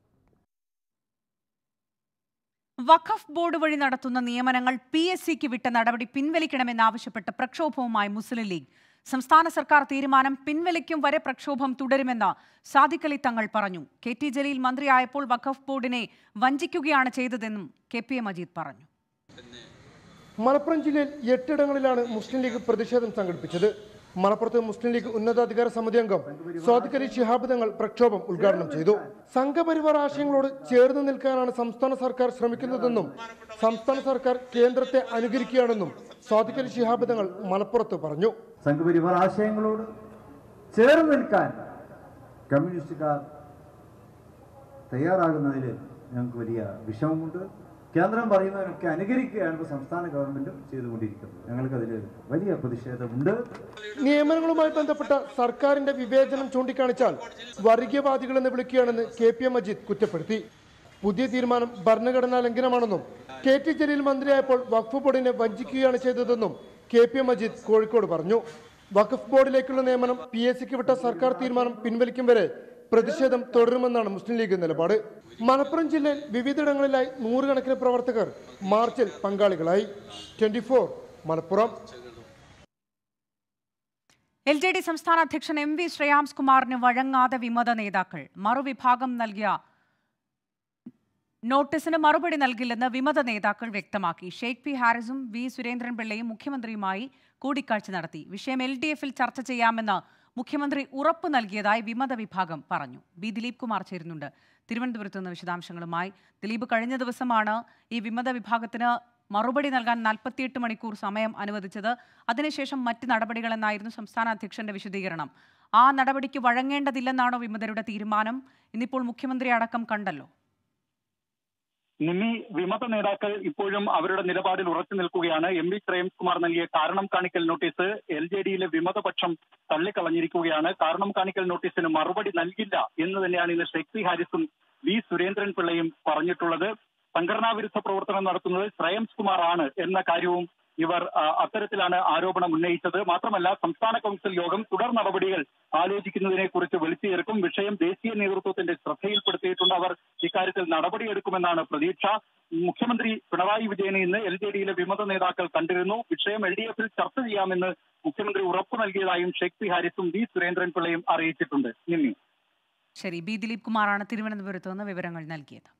വഖഫ് ബോർഡ് വഴി നടത്തുന്ന നിയമനങ്ങൾ പി എസ് സിക്ക് വിട്ട നടപടി പിൻവലിക്കണമെന്നാവശ്യപ്പെട്ട് പ്രക്ഷോഭവുമായി മുസ്ലിം ലീഗ് സംസ്ഥാന സർക്കാർ തീരുമാനം പിൻവലിക്കും വരെ പ്രക്ഷോഭം തുടരുമെന്ന് സാദിഖ് അലി തങ്ങൾ പറഞ്ഞു കെ ടി ജലീൽ മന്ത്രിയായപ്പോൾ വഖഫ് ബോർഡിനെ വഞ്ചിക്കുകയാണ് ചെയ്തതെന്നും കെ പി എ മജീദ് പറഞ്ഞു മലപ്പുറം ജില്ലയിൽ എട്ടിടങ്ങളിലാണ് മുസ്ലിം ലീഗ് പ്രതിഷേധം സംഘടിപ്പിച്ചത് മലപ്പുറത്ത് മുസ്ലിം ലീഗ് ഉന്നതാധികാര സമിതി അംഗം സ്വാദിഖ് അലി ശിഹാബ് തങ്ങൾ പ്രക്ഷോഭം ഉദ്ഘാടനം ചെയ്തു സംഘപരിവാർ ആശയങ്ങളോട് ചേർന്ന് നിൽക്കാനാണ് സംസ്ഥാന സർക്കാർ ശ്രമിക്കുന്നതെന്നും സംസ്ഥാന സർക്കാർ കേന്ദ്രത്തെ അനുകരിക്കുകയാണെന്നും സ്വാദിഖ് അലി ശിഹാബ് തങ്ങൾ മലപ്പുറത്ത് പറഞ്ഞു സംഘപരിവാർ ആശയങ്ങളോട് ചേർന്ന് നിൽക്കാൻ കമ്മ്യൂണിസ്റ്റുകാർ തയ്യാറാകുന്നതിൽ ഞങ്ങൾക്ക് വലിയ വിഷമമുണ്ട് കേന്ദ്രം പറയുന്നതിനൊക്കെ അനുകരിക്കുകയാണ് ഇപ്പോൾ സംസ്ഥാന ഗവൺമെന്റും ചെയ്തുകൊണ്ടിരിക്കുന്നത് ഞങ്ങൾക്കതിൽ വലിയ പ്രതിഷേധമുണ്ട് നിയമനങ്ങളുമായി ബന്ധപ്പെട്ട സർക്കാരിന്റെ വിവേചനം ചൂണ്ടിക്കാണിച്ചാൽ വർഗീയവാദികളെന്ന് വിളിക്കുകയാണെന്ന് കെ പി എം മജീദ് കുറ്റപ്പെടുത്തി പുതിയ തീരുമാനം ഭരണഘടനാ ലംഘനമാണെന്നും കെ ടി ജലീൽ മന്ത്രിയായപ്പോൾ വഖഫ് ബോർഡിനെ വഞ്ചിക്കുകയാണ് ചെയ്തതെന്നും K P M Majeed Kozhikode പറഞ്ഞു വഖഫ് ബോർഡിലേക്കുള്ള നിയമനം പി എസ് സിക്ക് വിട്ട സർക്കാർ തീരുമാനം പിൻവലിക്കും വരെ പ്രതിഷേധം തുടരുമെന്നാണ് മുസ്ലിം ലീഗ് നിലപാട് മലപ്പുറം ജില്ലയിൽ വിവിധയിടങ്ങളിലായി നൂറുകണക്കിന് പ്രവർത്തകർ മാർച്ചിൽ പങ്കാളികളായി twenty Malappuram L J D സംസ്ഥാന അധ്യക്ഷൻ എം വി ശ്രേയാംസ് കുമാറിന് വഴങ്ങാതെ വിമത നേതാക്കൾ മറുവിഭാഗം നൽകിയ നോട്ടീസിന് മറുപടി നൽകില്ലെന്ന് വിമത നേതാക്കൾ വ്യക്തമാക്കി ഷെയ്ഖ് പി ഹാരിസും വി സുരേന്ദ്രൻപിള്ളയും മുഖ്യമന്ത്രിയുമായി കൂടിക്കാഴ്ച നടത്തി വിഷയം എൽ ഡി എഫിൽ ചർച്ച ചെയ്യാമെന്ന് മുഖ്യമന്ത്രി ഉറപ്പ് നൽകിയതായി വിമത വിഭാഗം പറഞ്ഞു ബി ദിലീപ് കുമാർ ചേരുന്നുണ്ട് തിരുവനന്തപുരത്ത് നിന്ന് വിശദാംശങ്ങളുമായി ദിലീപ് കഴിഞ്ഞ ദിവസമാണ് ഈ വിമത വിഭാഗത്തിന് മറുപടി നൽകാൻ നാൽപ്പത്തിയെട്ട് മണിക്കൂർ സമയം അനുവദിച്ചത് അതിനുശേഷം മറ്റ് നടപടികളെന്നായിരുന്നു സംസ്ഥാന അധ്യക്ഷന്റെ വിശദീകരണം ആ നടപടിക്ക് വഴങ്ങേണ്ടതില്ലെന്നാണോ വിമതരുടെ തീരുമാനം ഇന്നിപ്പോൾ മുഖ്യമന്ത്രി അടക്കം കണ്ടല്ലോ നിമി വിമത നേതാക്കൾ ഇപ്പോഴും അവരുടെ നിലപാടിൽ ഉറച്ചു നിൽക്കുകയാണ് എം വി ശ്രേംകുമാർ നൽകിയ കാരണം കാണിക്കൽ നോട്ടീസ് എൽ ജെ ഡിയിലെ വിമതപക്ഷം തള്ളിക്കളഞ്ഞിരിക്കുകയാണ് കാരണം കാണിക്കൽ നോട്ടീസിന് മറുപടി നൽകില്ല എന്ന് തന്നെയാണ് ഇന്ന് ഷെയ്ഖ് പി ഹാരിസും വി സുരേന്ദ്രൻ പിള്ളയും പറഞ്ഞിട്ടുള്ളത് സംഘടനാ വിരുദ്ധ പ്രവർത്തനം നടത്തുന്നത് ശ്രേയംസ് കുമാർ ആണ് എന്ന കാര്യവും ഇവർ ആ, അത്തരത്തിലാണ് ആരോപണം ഉന്നയിച്ചത് മാത്രമല്ല സംസ്ഥാന കൗൺസിൽ യോഗം തുടർ നടപടികൾ ആലോചിക്കുന്നതിനെ കുറിച്ച് വിളിച്ചു ചേർക്കും വിഷയം ദേശീയ നേതൃത്വത്തിന്റെ ശ്രദ്ധയിൽപ്പെടുത്തിയിട്ടുണ്ട് അവർ ഇക്കാര്യത്തിൽ നടപടിയെടുക്കുമെന്നാണ് പ്രതീക്ഷ മുഖ്യമന്ത്രി പിണറായി വിജയനെ ഇന്ന് എൽ ജെ ഡിയിലെ വിമത നേതാക്കൾ കണ്ടിരുന്നു വിഷയം എൽ ഡി എഫിൽ ചർച്ച ചെയ്യാമെന്ന് മുഖ്യമന്ത്രി ഉറപ്പു നൽകിയതായും ഷെയ്ഖ് പി ഹാരിസും വി സുരേന്ദ്രൻ പിള്ളയും അറിയിച്ചിട്ടുണ്ട് നിന്നി ശരി ബി ദിലീപ് കുമാറാണ് തിരുവനന്തപുരത്ത് നിന്ന് വിവരങ്ങൾ നൽകിയത്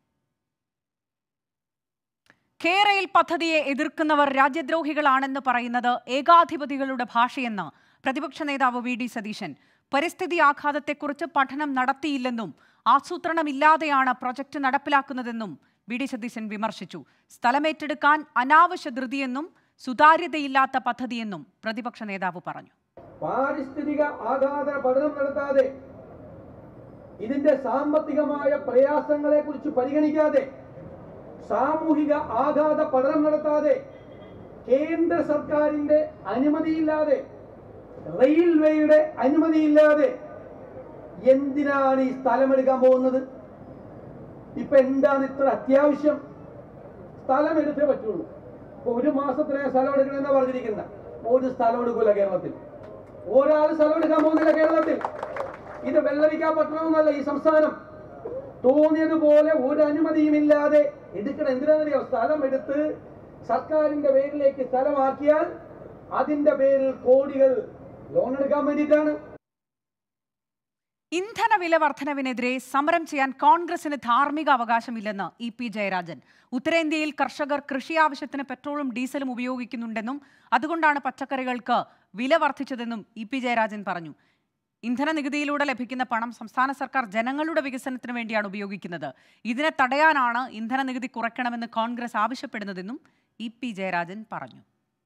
കേരയിൽ പദ്ധതിയെ എതിർക്കുന്നവർ രാജ്യദ്രോഹികളാണെന്ന് പറയുന്നത് ഏകാധിപതികളുടെ ഭാഷയെന്ന് പ്രതിപക്ഷ നേതാവ് വി ഡി സതീശൻ പരിസ്ഥിതി ആഘാതത്തെക്കുറിച്ച് പഠനം നടത്തിയില്ലെന്നും ആസൂത്രണമില്ലാതെയാണ് പ്രൊജക്ട് നടപ്പിലാക്കുന്നതെന്നും വി ഡി സതീശൻ വിമർശിച്ചു സ്ഥലമേറ്റെടുക്കാൻ അനാവശ്യ ധൃതിയെന്നും സുതാര്യതയില്ലാത്ത പദ്ധതിയെന്നും പ്രതിപക്ഷ നേതാവ് പറഞ്ഞു പാരിസ്ഥിതിക ആഘാത പഠനം നടത്താതെ ഇതിന്റെ സാമ്പത്തികമായ പ്രയാസങ്ങളെ കുറിച്ച് പരിഗണിക്കാതെ സാമൂഹിക ആഘാത പഠനം നടത്താതെ കേന്ദ്ര സർക്കാരിന്റെ അനുമതിയില്ലാതെ റെയിൽവേയുടെ അനുമതിയില്ലാതെ എന്തിനാണ് ഈ സ്ഥലമെടുക്കാൻ പോകുന്നത് ഇപ്പൊ എന്താണ് ഇത്ര അത്യാവശ്യം സ്ഥലം എടുത്തേ പറ്റുള്ളൂ ഇപ്പൊ ഒരു മാസത്തിനകം സ്ഥലം എടുക്കണമെന്നാ പറഞ്ഞിരിക്കുന്ന ഒരു സ്ഥലം എടുക്കൂല കേരളത്തിൽ ഒരാൾ സ്ഥലം എടുക്കാൻ പോകുന്നില്ല കേരളത്തിൽ ഇത് വെള്ളരിക്കാൻ പറ്റണമെന്നല്ല ഈ സംസ്ഥാനം തോന്നിയതുപോലെ ഒരു അനുമതിയുമില്ലാതെ എടുക്കണം എന്തിനാണെന്നറിയോ സ്ഥലം എടുത്ത് സർക്കാരിന്റെ പേരിലേക്ക് സ്ഥലമാക്കിയാൽ അതിന്റെ പേരിൽ കോടികൾ ലോൺ എടുക്കാൻ വേണ്ടിയിട്ടാണ് ഇന്ധന വില വർധനവിനെതിരെ സമരം ചെയ്യാൻ കോൺഗ്രസിന് ധാർമ്മിക അവകാശമില്ലെന്ന് ഇ പി ജയരാജൻ ഉത്തരേന്ത്യയിൽ കർഷകർ കൃഷി ആവശ്യത്തിന് പെട്രോളും ഡീസലും ഉപയോഗിക്കുന്നുണ്ടെന്നും അതുകൊണ്ടാണ് പച്ചക്കറികൾക്ക് വില വർദ്ധിച്ചതെന്നും ഇ പി ജയരാജൻ പറഞ്ഞു ഇന്ധന നികുതിയിലൂടെ ലഭിക്കുന്ന പണം സംസ്ഥാന സർക്കാർ ജനങ്ങളുടെ വികസനത്തിന് വേണ്ടിയാണ് ഉപയോഗിക്കുന്നത് ഇതിനെ തടയാനാണ് ഇന്ധന നികുതി കുറയ്ക്കണമെന്ന് കോൺഗ്രസ് ആവശ്യപ്പെടുന്നതെന്നും ഇ പി ജയരാജൻ പറഞ്ഞു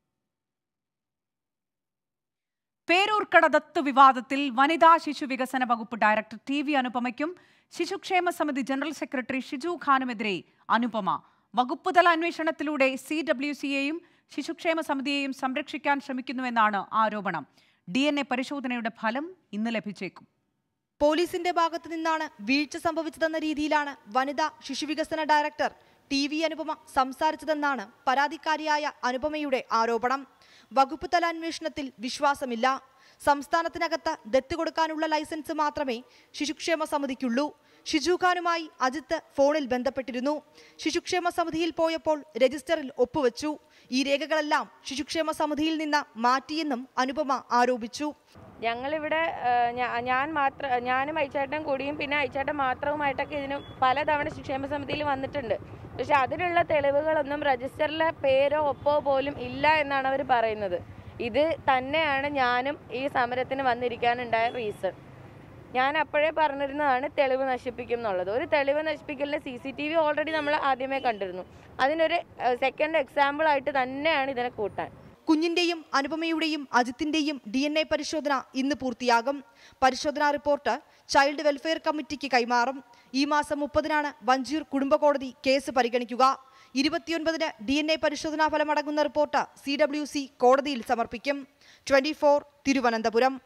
പേരൂർക്കട ദത്ത് വിവാദത്തിൽ വനിതാ ശിശു വികസന വകുപ്പ് ഡയറക്ടർ ടി വി അനുപമയ്ക്കും ശിശുക്ഷേമ സമിതി ജനറൽ സെക്രട്ടറി ഷിജു ഖാനുമെതിരെ അനുപമ വകുപ്പ് തല അന്വേഷണത്തിലൂടെ സി ഡബ്ല്യു സിയെയും ശിശുക്ഷേമ സമിതിയെയും സംരക്ഷിക്കാൻ ശ്രമിക്കുന്നുവെന്നാണ് ആരോപണം ഡി എൻ എ പരിശോധനയുടെ ഫലം ഇന്ന് ലഭിച്ചേക്കും പോലീസിന്റെ ഭാഗത്തു നിന്നാണ് വീഴ്ച സംഭവിച്ചതെന്ന രീതിയിലാണ് വനിതാ ശിശുവികസന ഡയറക്ടർ ടി വി അനുപമ സംസാരിച്ചതെന്നാണ് പരാതിക്കാരിയായ അനുപമയുടെ ആരോപണം വകുപ്പ് തല അന്വേഷണത്തിൽ വിശ്വാസമില്ല സംസ്ഥാനത്തിനകത്ത് ദത്ത് കൊടുക്കാനുള്ള ലൈസൻസ് മാത്രമേ ശിശുക്ഷേമ സമിതിക്കുള്ളൂ ഷിജു ഖാനുമായി അജിത്ത് ഫോണിൽ ബന്ധപ്പെട്ടിരുന്നു ശിശുക്ഷേമ സമിതിയിൽ പോയപ്പോൾ രജിസ്റ്ററിൽ ഒപ്പുവെച്ചു ഈ രേഖകളെല്ലാം ശിശുക്ഷേമ സമിതിയിൽ നിന്ന് മാറ്റിയെന്നും അനുപമ ആരോപിച്ചു ഞങ്ങളിവിടെ ആ, ഞാ- ഞാൻ മാത്രം ഞാനും അയച്ചേട്ടൻ കൂടിയും പിന്നെ അയച്ചേട്ടൻ മാത്രവുമായിട്ടൊക്കെ ഇതിന് പലതവണ ക്ഷേമ സമിതിയിൽ വന്നിട്ടുണ്ട് പക്ഷെ അതിനുള്ള തെളിവുകളൊന്നും രജിസ്റ്ററിലെ പേരോ ഒപ്പോ പോലും ഇല്ല എന്നാണ് അവർ പറയുന്നത് ഇത് തന്നെയാണ് ഞാനും ഈ സമരത്തിന് വന്നിരിക്കാനുണ്ടായ റീസൺ ഞാൻ അപ്പോഴേ പറഞ്ഞിരുന്നതാണ് തെളിവ് നശിപ്പിക്കും എന്നുള്ളത് ഒരു തെളിവ് നശിപ്പിക്കലിന് C C T V already നമ്മൾ ആദ്യമേ കണ്ടിരുന്നു അതിനൊരു സെക്കൻഡ് എക്സാമ്പിൾ ആയിട്ട് തന്നെയാണ് ഇതിനെ കൂട്ടാൻ കുഞ്ഞിന്റെയും അനുപമയുടെയും അജിത്തിന്റെയും ഡി എൻ എ പരിശോധന ഇന്ന് പൂർത്തിയാകും പരിശോധനാ റിപ്പോർട്ട് ചൈൽഡ് വെൽഫെയർ കമ്മിറ്റിക്ക് കൈമാറും ഈ മാസം മുപ്പതിനാണ് വഞ്ചിയൂർ കുടുംബ കോടതി കേസ് പരിഗണിക്കുക ഇരുപത്തിയൊൻപതിന് ഡി എൻ എ പരിശോധനാ ഫലമടങ്ങുന്ന റിപ്പോർട്ട് സി ഡബ്ല്യു സി കോടതിയിൽ സമർപ്പിക്കും ട്വന്റി ഫോർ തിരുവനന്തപുരം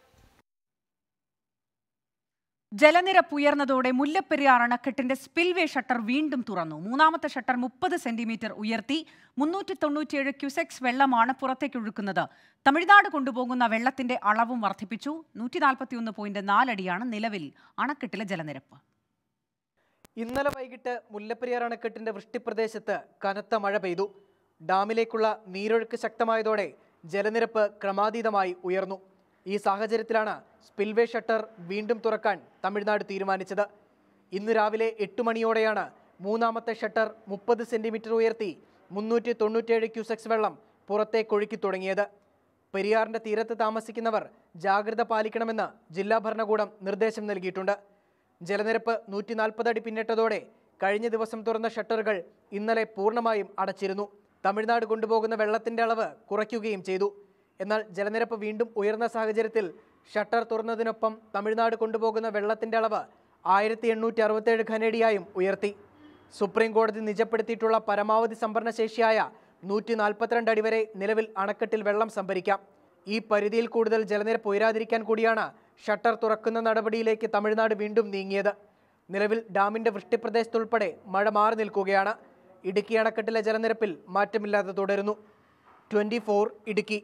ജലനിരപ്പ് ഉയർന്നതോടെ മുല്ലപ്പെരിയാർ അണക്കെട്ടിന്റെ സ്പിൽവേ ഷട്ടർ വീണ്ടും തുറന്നു മൂന്നാമത്തെ ഷട്ടർ മുപ്പത് സെന്റിമീറ്റർ ഉയർത്തി മുന്നൂറ്റി തൊണ്ണൂറ്റിയേഴ് ക്യുസെക്സ് വെള്ളമാണ് പുറത്തേക്ക് ഒഴുക്കുന്നത് തമിഴ്നാട് കൊണ്ടുപോകുന്ന വെള്ളത്തിന്റെ അളവും വർദ്ധിപ്പിച്ചു നൂറ്റി നാൽപ്പത്തിയൊന്ന് പോയിന്റ് നാലടിയാണ് നിലവിൽ അണക്കെട്ടിലെ ജലനിരപ്പ് ഇന്നലെ വൈകിട്ട് മുല്ലപ്പെരിയാർ അണക്കെട്ടിന്റെ വൃഷ്ടിപ്രദേശത്ത് കനത്ത മഴ പെയ്തു ഡാമിലേക്കുള്ള നീരൊഴുക്ക് ശക്തമായതോടെ ജലനിരപ്പ് ക്രമാതീതമായി ഉയർന്നു ഈ സാഹചര്യത്തിലാണ് സ്പിൽവേ ഷട്ടർ വീണ്ടും തുറക്കാൻ തമിഴ്നാട് തീരുമാനിച്ചത് ഇന്ന് രാവിലെ എട്ട് മണിയോടെയാണ് മൂന്നാമത്തെ ഷട്ടർ മുപ്പത് സെന്റിമീറ്റർ ഉയർത്തി മുന്നൂറ്റി തൊണ്ണൂറ്റേഴ് ക്യൂസെക്സ് വെള്ളം പുറത്തേക്കൊഴുക്കി തുടങ്ങിയത് പെരിയാറിന്റെ തീരത്ത് താമസിക്കുന്നവർ ജാഗ്രത പാലിക്കണമെന്ന് ജില്ലാ ഭരണകൂടം നിർദ്ദേശം നൽകിയിട്ടുണ്ട് ജലനിരപ്പ് നൂറ്റി നാൽപ്പത് അടി പിന്നിട്ടതോടെ കഴിഞ്ഞ ദിവസം തുറന്ന ഷട്ടറുകൾ ഇന്നലെ പൂർണ്ണമായും അടച്ചിരുന്നു തമിഴ്നാട് കൊണ്ടുപോകുന്ന വെള്ളത്തിന്റെ അളവ് കുറയ്ക്കുകയും ചെയ്തു എന്നാൽ ജലനിരപ്പ് വീണ്ടും ഉയർന്ന സാഹചര്യത്തിൽ ഷട്ടർ തുറന്നതിനൊപ്പം തമിഴ്നാട് കൊണ്ടുപോകുന്ന വെള്ളത്തിന്റെ അളവ് ആയിരത്തി എണ്ണൂറ്റി അറുപത്തേഴ് ഖനേഡിയായും ഉയർത്തി സുപ്രീം കോടതി നിജപ്പെടുത്തിയിട്ടുള്ള പരമാവധി സംഭരണ ശേഷിയായ നൂറ്റി നാൽപ്പത്തിരണ്ട് അടി വരെ നിലവിൽ അണക്കെട്ടിൽ വെള്ളം സംഭരിക്കാം ഈ പരിധിയിൽ കൂടുതൽ ജലനിരപ്പ് ഉയരാതിരിക്കാൻ കൂടിയാണ് ഷട്ടർ തുറക്കുന്ന നടപടിയിലേക്ക് തമിഴ്നാട് വീണ്ടും നീങ്ങിയത് നിലവിൽ ഡാമിന്റെ വൃഷ്ടിപ്രദേശത്തുൾപ്പെടെ മഴ മാറി നിൽക്കുകയാണ് ഇടുക്കി അണക്കെട്ടിലെ ജലനിരപ്പിൽ മാറ്റമില്ലാതെ തുടരുന്നു ട്വന്റി ഇടുക്കി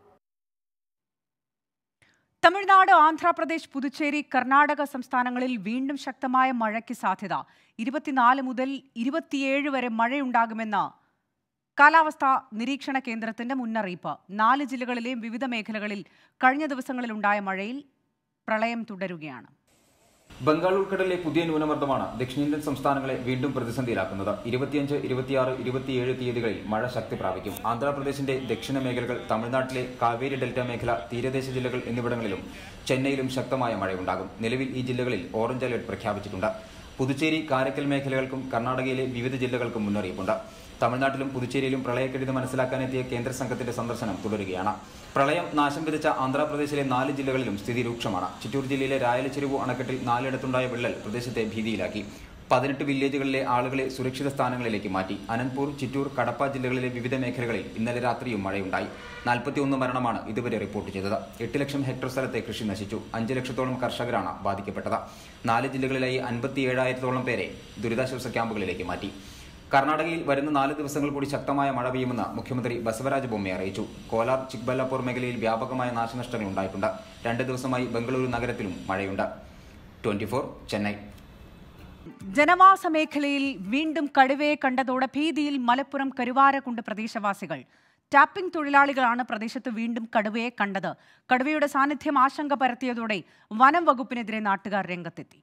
തമിഴ്നാട് ആന്ധ്രാപ്രദേശ് പുതുച്ചേരി കർണാടക സംസ്ഥാനങ്ങളിൽ വീണ്ടും ശക്തമായ മഴയ്ക്ക് സാധ്യത ഇരുപത്തിനാല് മുതൽ ഇരുപത്തിയേഴ് വരെ മഴയുണ്ടാകുമെന്ന് കാലാവസ്ഥാ നിരീക്ഷണ കേന്ദ്രത്തിന്റെ മുന്നറിയിപ്പ് നാല് ജില്ലകളിലെയും വിവിധ മേഖലകളിൽ കഴിഞ്ഞ ദിവസങ്ങളിലുണ്ടായ മഴയിൽ പ്രളയം തുടരുകയാണ് ബംഗാൾ ഉൾക്കടലിലെ പുതിയ ന്യൂനമർദ്ദമാണ് ദക്ഷിണേന്ത്യൻ സംസ്ഥാനങ്ങളെ വീണ്ടും പ്രതിസന്ധിയിലാക്കുന്നത് ഇരുപത്തിയഞ്ച് ഇരുപത്തിയാറ് ഇരുപത്തിയേഴ് തീയതികളിൽ മഴ ശക്തി പ്രാപിക്കും ആന്ധ്രാപ്രദേശിന്റെ ദക്ഷിണ മേഖലകൾ തമിഴ്നാട്ടിലെ കാവേരി ഡെൽറ്റ മേഖല തീരദേശ ജില്ലകൾ എന്നിവിടങ്ങളിലും ചെന്നൈയിലും ശക്തമായ മഴയുണ്ടാകും നിലവിൽ ഈ ജില്ലകളിൽ ഓറഞ്ച് അലർട്ട് പ്രഖ്യാപിച്ചിട്ടുണ്ട് പുതുച്ചേരി കാരക്കൽ മേഖലകൾക്കും കർണാടകയിലെ വിവിധ ജില്ലകൾക്കും മുന്നറിയിപ്പുണ്ട് തമിഴ്നാട്ടിലും പുതുച്ചേരിയിലും പ്രളയക്കെടുതി മനസ്സിലാക്കാനെത്തിയ കേന്ദ്ര സംഘത്തിന്റെ സന്ദർശനം തുടരുകയാണ് പ്രളയം നാശം വിതച്ച ആന്ധ്രാപ്രദേശിലെ നാല് ജില്ലകളിലും സ്ഥിതി രൂക്ഷമാണ് ചിറ്റൂർ ജില്ലയിലെ രായലച്ചെരുവു അണക്കെട്ടിൽ നാലിടത്തുണ്ടായ വിള്ളൽ പ്രദേശത്തെ ഭീതിയിലാക്കി പതിനെട്ട് വില്ലേജുകളിലെ ആളുകളെ സുരക്ഷിത സ്ഥാനങ്ങളിലേക്ക് മാറ്റി അനന്ത്പൂർ ചിറ്റൂർ കടപ്പ ജില്ലകളിലെ വിവിധ മേഖലകളിൽ ഇന്നലെ രാത്രിയും മഴയുണ്ടായി നാൽപ്പത്തിയൊന്ന് മരണമാണ് ഇതുവരെ റിപ്പോർട്ട് ചെയ്തത് എട്ട് ലക്ഷം ഹെക്ടർ സ്ഥലത്തെ കൃഷി നശിച്ചു അഞ്ച് ലക്ഷത്തോളം കർഷകരാണ് ബാധിക്കപ്പെട്ടത് നാല് ജില്ലകളിലായി അൻപത്തി ഏഴായിരത്തോളം പേരെ ദുരിതാശ്വാസ ക്യാമ്പുകളിലേക്ക് മാറ്റി കർണാടകയിൽ വരുന്ന നാല് ദിവസങ്ങൾ കൂടി ശക്തമായ മഴ പെയ്യുമെന്ന് മുഖ്യമന്ത്രി ബസവരാജ ബൊമ്മ അറിയിച്ചു കോലാർ ചിക്ബല്ലാപൂർ മേഖലയിൽ വ്യാപകമായ നാശനഷ്ടങ്ങൾ ഉണ്ടായിട്ടുണ്ട് രണ്ട് ദിവസമായി ബംഗളൂരു നഗരത്തിലും മഴയുണ്ട് ട്വന്റി ചെന്നൈ ജനവാസ മേഖലയിൽ വീണ്ടും കടുവയെ കണ്ടതോടെ ഭീതിയിൽ മലപ്പുറം കരുവാരക്കുണ്ട് പ്രദേശവാസികൾ ടാപ്പിംഗ് തൊഴിലാളികളാണ് പ്രദേശത്ത് വീണ്ടും കടുവയെ കണ്ടത് കടുവയുടെ സാന്നിധ്യം ആശങ്ക പരത്തിയതോടെ വനം വകുപ്പിനെതിരെ നാട്ടുകാർ രംഗത്തെത്തി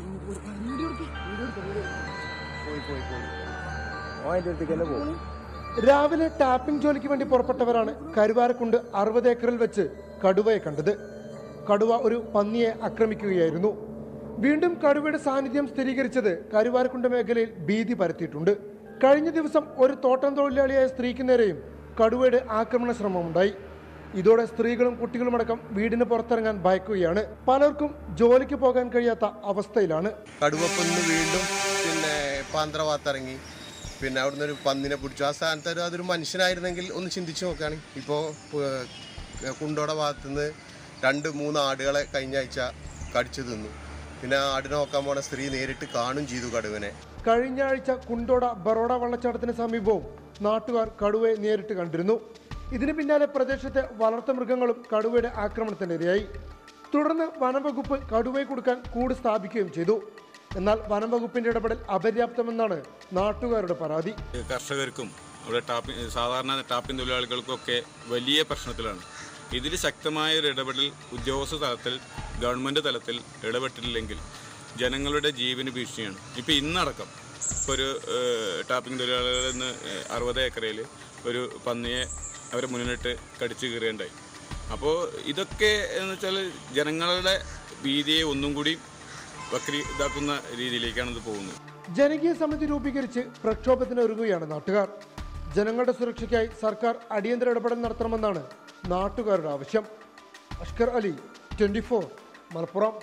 പോയി പോയി പോയി ഓൻ്റെ അടുത്തേക്ക് തന്നെ പോകും രാവിലെ ടാപ്പിംഗ് ജോലിക്ക് വേണ്ടി പുറപ്പെട്ടവരാണ് കരുവാരക്കുണ്ട് അറുപത് ഏക്കറിൽ വെച്ച് കടുവയെ കണ്ടത് കടുവ ഒരു പന്നിയെ ആക്രമിക്കുകയായിരുന്നു വീണ്ടും കടുവയുടെ സാന്നിധ്യം സ്ഥിരീകരിച്ചത് കരുവാരക്കുണ്ട് മേഖലയിൽ ഭീതി പരത്തിയിട്ടുണ്ട് കഴിഞ്ഞ ദിവസം ഒരു തോട്ടം തൊഴിലാളിയായ സ്ത്രീക്ക് നേരെയും കടുവയുടെ ആക്രമണ ശ്രമമുണ്ടായി ഇതോടെ സ്ത്രീകളും കുട്ടികളുമടക്കം വീടിന് പുറത്തിറങ്ങാൻ ഭയക്കുകയാണ് പലർക്കും ജോലിക്ക് പോകാൻ കഴിയാത്ത അവസ്ഥയിലാണ് കടുവപ്പൊന്ന് വീണ്ടും പിന്നെ പാന്ത്രഭാഗത്തിറങ്ങി പിന്നെ അവിടുന്ന് ഒരു പന്നിനെ പിടിച്ചു ആ സ്ഥാനത്ത് ഒരു അതൊരു മനുഷ്യനായിരുന്നെങ്കിൽ ഒന്ന് ചിന്തിച്ചു നോക്കുകയാണെങ്കിൽ ഇപ്പോൾ കുണ്ടോട ഭാഗത്തുനിന്ന് രണ്ട് മൂന്ന് ആടുകളെ കഴിഞ്ഞ ആഴ്ച കടിച്ചു തിന്നു പിന്നെ ആ ആടിനെ നോക്കാൻ പോണ സ്ത്രീ നേരിട്ട് കാണും ചെയ്തു കടുവനെ കഴിഞ്ഞ ആഴ്ച കുണ്ടോട ബറോഡ വെള്ളച്ചാട്ടത്തിന് സമീപവും നാട്ടുകാർ കടുവയെ നേരിട്ട് കണ്ടിരുന്നു ഇതിന് പിന്നാലെ പ്രദേശത്തെ വളർത്തുമൃഗങ്ങളും കടുവയുടെ ആക്രമണത്തിനിരയായി തുടർന്ന് വനംവകുപ്പ് കടുവയെ കൊടുക്കാൻ കൂട് സ്ഥാപിക്കുകയും ചെയ്തു എന്നാൽ വനംവകുപ്പിന്റെ ഇടപെടൽ അപര്യാപ്തമെന്നാണ് നാട്ടുകാരുടെ പരാതി കർഷകർക്കും ഇവിടെ ടാപ്പിംഗ് സാധാരണ ടാപ്പിംഗ് തൊഴിലാളികൾക്കൊക്കെ വലിയ പ്രശ്നത്തിലാണ് ഇതിൽ ശക്തമായ ഒരു ഇടപെടൽ ഉദ്യോഗസ്ഥ തലത്തിൽ ഗവൺമെൻറ് തലത്തിൽ ഇടപെട്ടില്ലെങ്കിൽ ജനങ്ങളുടെ ജീവന് ഭീഷണിയാണ് ഇപ്പോൾ ഇന്നടക്കം ഇപ്പോൾ ഒരു ഏഹ്, ടാപ്പിംഗ് തൊഴിലാളികളിൽ നിന്ന് അറുപത് ഏക്കറയിൽ ഒരു പന്നിയെ അവരെ മുന്നിലിട്ട് കടിച്ചു കീറുകയുണ്ടായി അപ്പോൾ ഇതൊക്കെ എന്ന് വെച്ചാൽ ജനങ്ങളുടെ ഭീതിയെ ഒന്നും കൂടി വക്രീ ഇതാക്കുന്ന രീതിയിലേക്കാണ് ഇത് പോകുന്നത് ജനകീയ സമിതി രൂപീകരിച്ച് പ്രക്ഷോഭത്തിന് ഒരുങ്ങുകയാണ് നാട്ടുകാർ ജനങ്ങളുടെ സുരക്ഷയ്ക്കായി സർക്കാർ അടിയന്തര ഇടപെടൽ നടത്തണമെന്നാണ് നാട്ടുകാരുടെ ആവശ്യം അഷ്കർ അലി ട്വന്റി മലപ്പുറം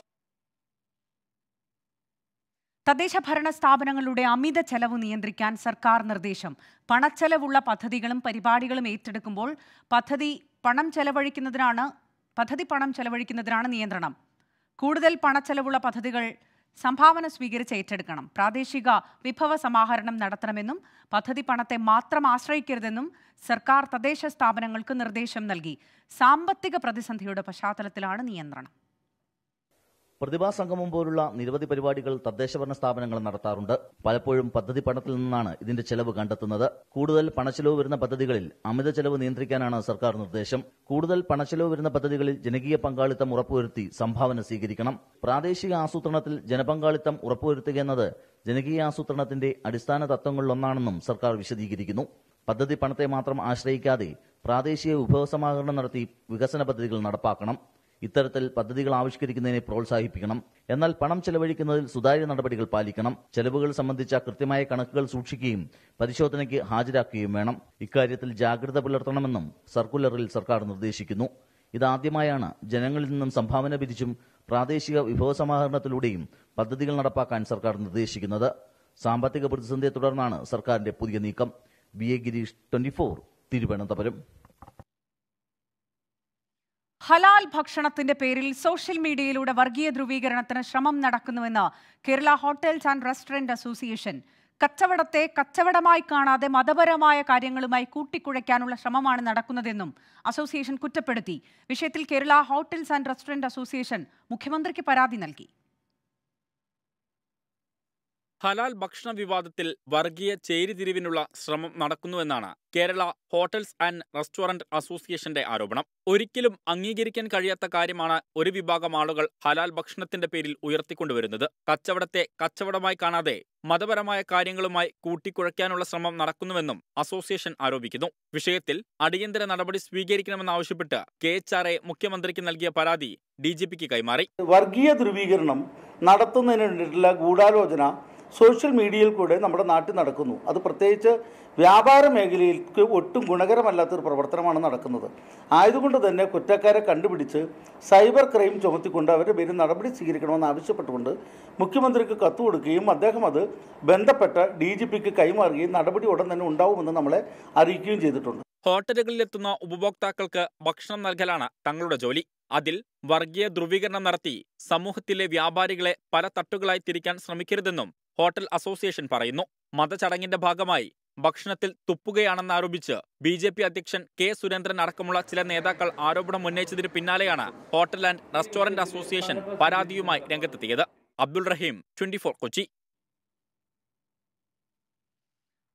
തദ്ദേശ ഭരണ സ്ഥാപനങ്ങളുടെ അമിത ചെലവ് നിയന്ത്രിക്കാൻ സർക്കാർ നിർദ്ദേശം പണച്ചെലവുള്ള പദ്ധതികളും പരിപാടികളും ഏറ്റെടുക്കുമ്പോൾ പദ്ധതി പണം ചെലവഴിക്കുന്നതിനാണ് പദ്ധതി പണം ചെലവഴിക്കുന്നതിനാണ് നിയന്ത്രണം കൂടുതൽ പണച്ചെലവുള്ള പദ്ധതികൾ സംഭാവന സ്വീകരിച്ച് ഏറ്റെടുക്കണം പ്രാദേശിക വിഭവ സമാഹരണം നടത്തണമെന്നും പദ്ധതി പണത്തെ മാത്രം ആശ്രയിക്കരുതെന്നും സർക്കാർ തദ്ദേശ സ്ഥാപനങ്ങൾക്ക് നിർദ്ദേശം നൽകി സാമ്പത്തിക പ്രതിസന്ധിയുടെ പശ്ചാത്തലത്തിലാണ് നിയന്ത്രണം പ്രതിഭാ സംഗമം പോലുള്ള നിരവധി പരിപാടികൾ തദ്ദേശഭരണ സ്ഥാപനങ്ങൾ നടത്താറുണ്ട് പലപ്പോഴും പദ്ധതി പണത്തിൽ നിന്നാണ് ഇതിന്റെ ചെലവ് കണ്ടെത്തുന്നത് കൂടുതൽ പണച്ചെലവ് വരുന്ന പദ്ധതികളിൽ അമിത ചെലവ് നിയന്ത്രിക്കാനാണ് സർക്കാർ നിർദ്ദേശം കൂടുതൽ പണച്ചെലവ് വരുന്ന പദ്ധതികളിൽ ജനകീയ പങ്കാളിത്തം ഉറപ്പുവരുത്തി സംഭാവന സ്വീകരിക്കണം പ്രാദേശിക ആസൂത്രണത്തിൽ ജനപങ്കാളിത്തം ഉറപ്പുവരുത്തുക എന്നത് ജനകീയ ആസൂത്രണത്തിന്റെ അടിസ്ഥാന തത്വങ്ങളിലൊന്നാണെന്നും സർക്കാർ വിശദീകരിക്കുന്നു പദ്ധതി പണത്തെ മാത്രം ആശ്രയിക്കാതെ പ്രാദേശിക വിഭവസമാഹരണം നടത്തി വികസന പദ്ധതികൾ നടപ്പാക്കണം ഇത്തരത്തിൽ പദ്ധതികൾ ആവിഷ്കരിക്കുന്നതിനെ പ്രോത്സാഹിപ്പിക്കണം എന്നാൽ പണം ചെലവഴിക്കുന്നതിൽ സുതാര്യ നടപടികൾ പാലിക്കണം ചെലവുകൾ സംബന്ധിച്ച കൃത്യമായ കണക്കുകൾ സൂക്ഷിക്കുകയും പരിശോധനയ്ക്ക് ഹാജരാക്കുകയും വേണം ഇക്കാര്യത്തിൽ ജാഗ്രത പുലർത്തണമെന്നും സർക്കുലറിൽ സർക്കാർ നിർദ്ദേശിക്കുന്നു ഇതാദ്യമായാണ് ജനങ്ങളിൽ നിന്നും സംഭാവന പിരിച്ചും പ്രാദേശിക വിഭവസമാഹരണത്തിലൂടെയും പദ്ധതികൾ നടപ്പാക്കാൻ സർക്കാർ നിർദ്ദേശിക്കുന്നത് സാമ്പത്തിക പ്രതിസന്ധിയെ തുടർന്നാണ് സർക്കാരിന്റെ പുതിയ നീക്കം B A Gireesh twenty Thiruvananthapuram ഹലാൽ ഭക്ഷണത്തിന്റെ പേരിൽ സോഷ്യൽ മീഡിയയിലൂടെ വർഗീയ ധ്രുവീകരണത്തിന് ശ്രമം നടക്കുന്നുവെന്ന് Kerala hotels and restaurant association കച്ചവടത്തെ കച്ചവടമായി കാണാതെ മതപരമായ കാര്യങ്ങളുമായി കൂട്ടിക്കുഴയ്ക്കാനുള്ള ശ്രമമാണ് നടക്കുന്നതെന്നും അസോസിയേഷൻ കുറ്റപ്പെടുത്തി വിഷയത്തിൽ Kerala hotels and restaurant association മുഖ്യമന്ത്രിക്ക് പരാതി നൽകി ഹലാൽ ഭക്ഷണ വിവാദത്തിൽ വർഗീയ ചേരിതിരിവിനുള്ള ശ്രമം നടക്കുന്നുവെന്നാണ് കേരള ഹോട്ടൽസ് ആൻഡ് റെസ്റ്റോറന്റ് അസോസിയേഷന്റെ ആരോപണം ഒരിക്കലും അംഗീകരിക്കാൻ കഴിയാത്ത കാര്യമാണ് ഒരു വിഭാഗം ആളുകൾ ഹലാൽ ഭക്ഷണത്തിന്റെ പേരിൽ ഉയർത്തിക്കൊണ്ടുവരുന്നത് കച്ചവടത്തെ കച്ചവടമായി കാണാതെ മതപരമായ കാര്യങ്ങളുമായി കൂട്ടിക്കുഴയ്ക്കാനുള്ള ശ്രമം നടക്കുന്നുവെന്നും അസോസിയേഷൻ ആരോപിക്കുന്നു വിഷയത്തിൽ അടിയന്തര നടപടി സ്വീകരിക്കണമെന്നാവശ്യപ്പെട്ട് കെ എച്ച് ആർ എ മുഖ്യമന്ത്രിക്ക് നൽകിയ പരാതി ഡി ജി പിക്ക് കൈമാറി വർഗീയ ധ്രുവീകരണം നടത്തുന്നതിന് വേണ്ടിയിട്ടുള്ള ഗൂഢാലോചന സോഷ്യൽ മീഡിയയിൽ കൂടെ നമ്മുടെ നാട്ടിൽ നടക്കുന്നു അത് പ്രത്യേകിച്ച് വ്യാപാര മേഖലയിലേക്ക് ഒട്ടും ഗുണകരമല്ലാത്തൊരു പ്രവർത്തനമാണ് നടക്കുന്നത് ആയതുകൊണ്ട് തന്നെ കുറ്റക്കാരെ കണ്ടുപിടിച്ച് സൈബർ ക്രൈം ചുമത്തിക്കൊണ്ട് അവരുടെ പേരിൽ നടപടി സ്വീകരിക്കണമെന്ന് ആവശ്യപ്പെട്ടുകൊണ്ട് മുഖ്യമന്ത്രിക്ക് കത്ത് കൊടുക്കുകയും അദ്ദേഹം അത് ബന്ധപ്പെട്ട ഡി ജി പിക്ക് കൈമാറുകയും നടപടി ഉടൻ തന്നെ ഉണ്ടാവുമെന്ന് നമ്മളെ അറിയിക്കുകയും ചെയ്തിട്ടുണ്ട് ഹോട്ടലുകളിലെത്തുന്ന ഉപഭോക്താക്കൾക്ക് ഭക്ഷണം നൽകലാണ് തങ്ങളുടെ ജോലി അതിൽ വർഗീയ ധ്രുവീകരണം നടത്തി സമൂഹത്തിലെ വ്യാപാരികളെ പല തട്ടുകളായി തിരിക്കാൻ ശ്രമിക്കരുതെന്നും ഹോട്ടൽ അസോസിയേഷൻ പറയുന്നു മതചടങ്ങിന്റെ ഭാഗമായി ഭക്ഷണത്തിൽ തുപ്പുകയാണെന്നാരോപിച്ച് ബി ജെ പി അധ്യക്ഷൻ കെ സുരേന്ദ്രൻ അടക്കമുള്ള ചില നേതാക്കൾ ആരോപണം ഉന്നയിച്ചതിന് പിന്നാലെയാണ് ഹോട്ടൽ ആൻഡ് റെസ്റ്റോറന്റ് അസോസിയേഷൻ പരാതിയുമായി രംഗത്തെത്തിയത് അബ്ദുൾ റഹീം ട്വന്റി കൊച്ചി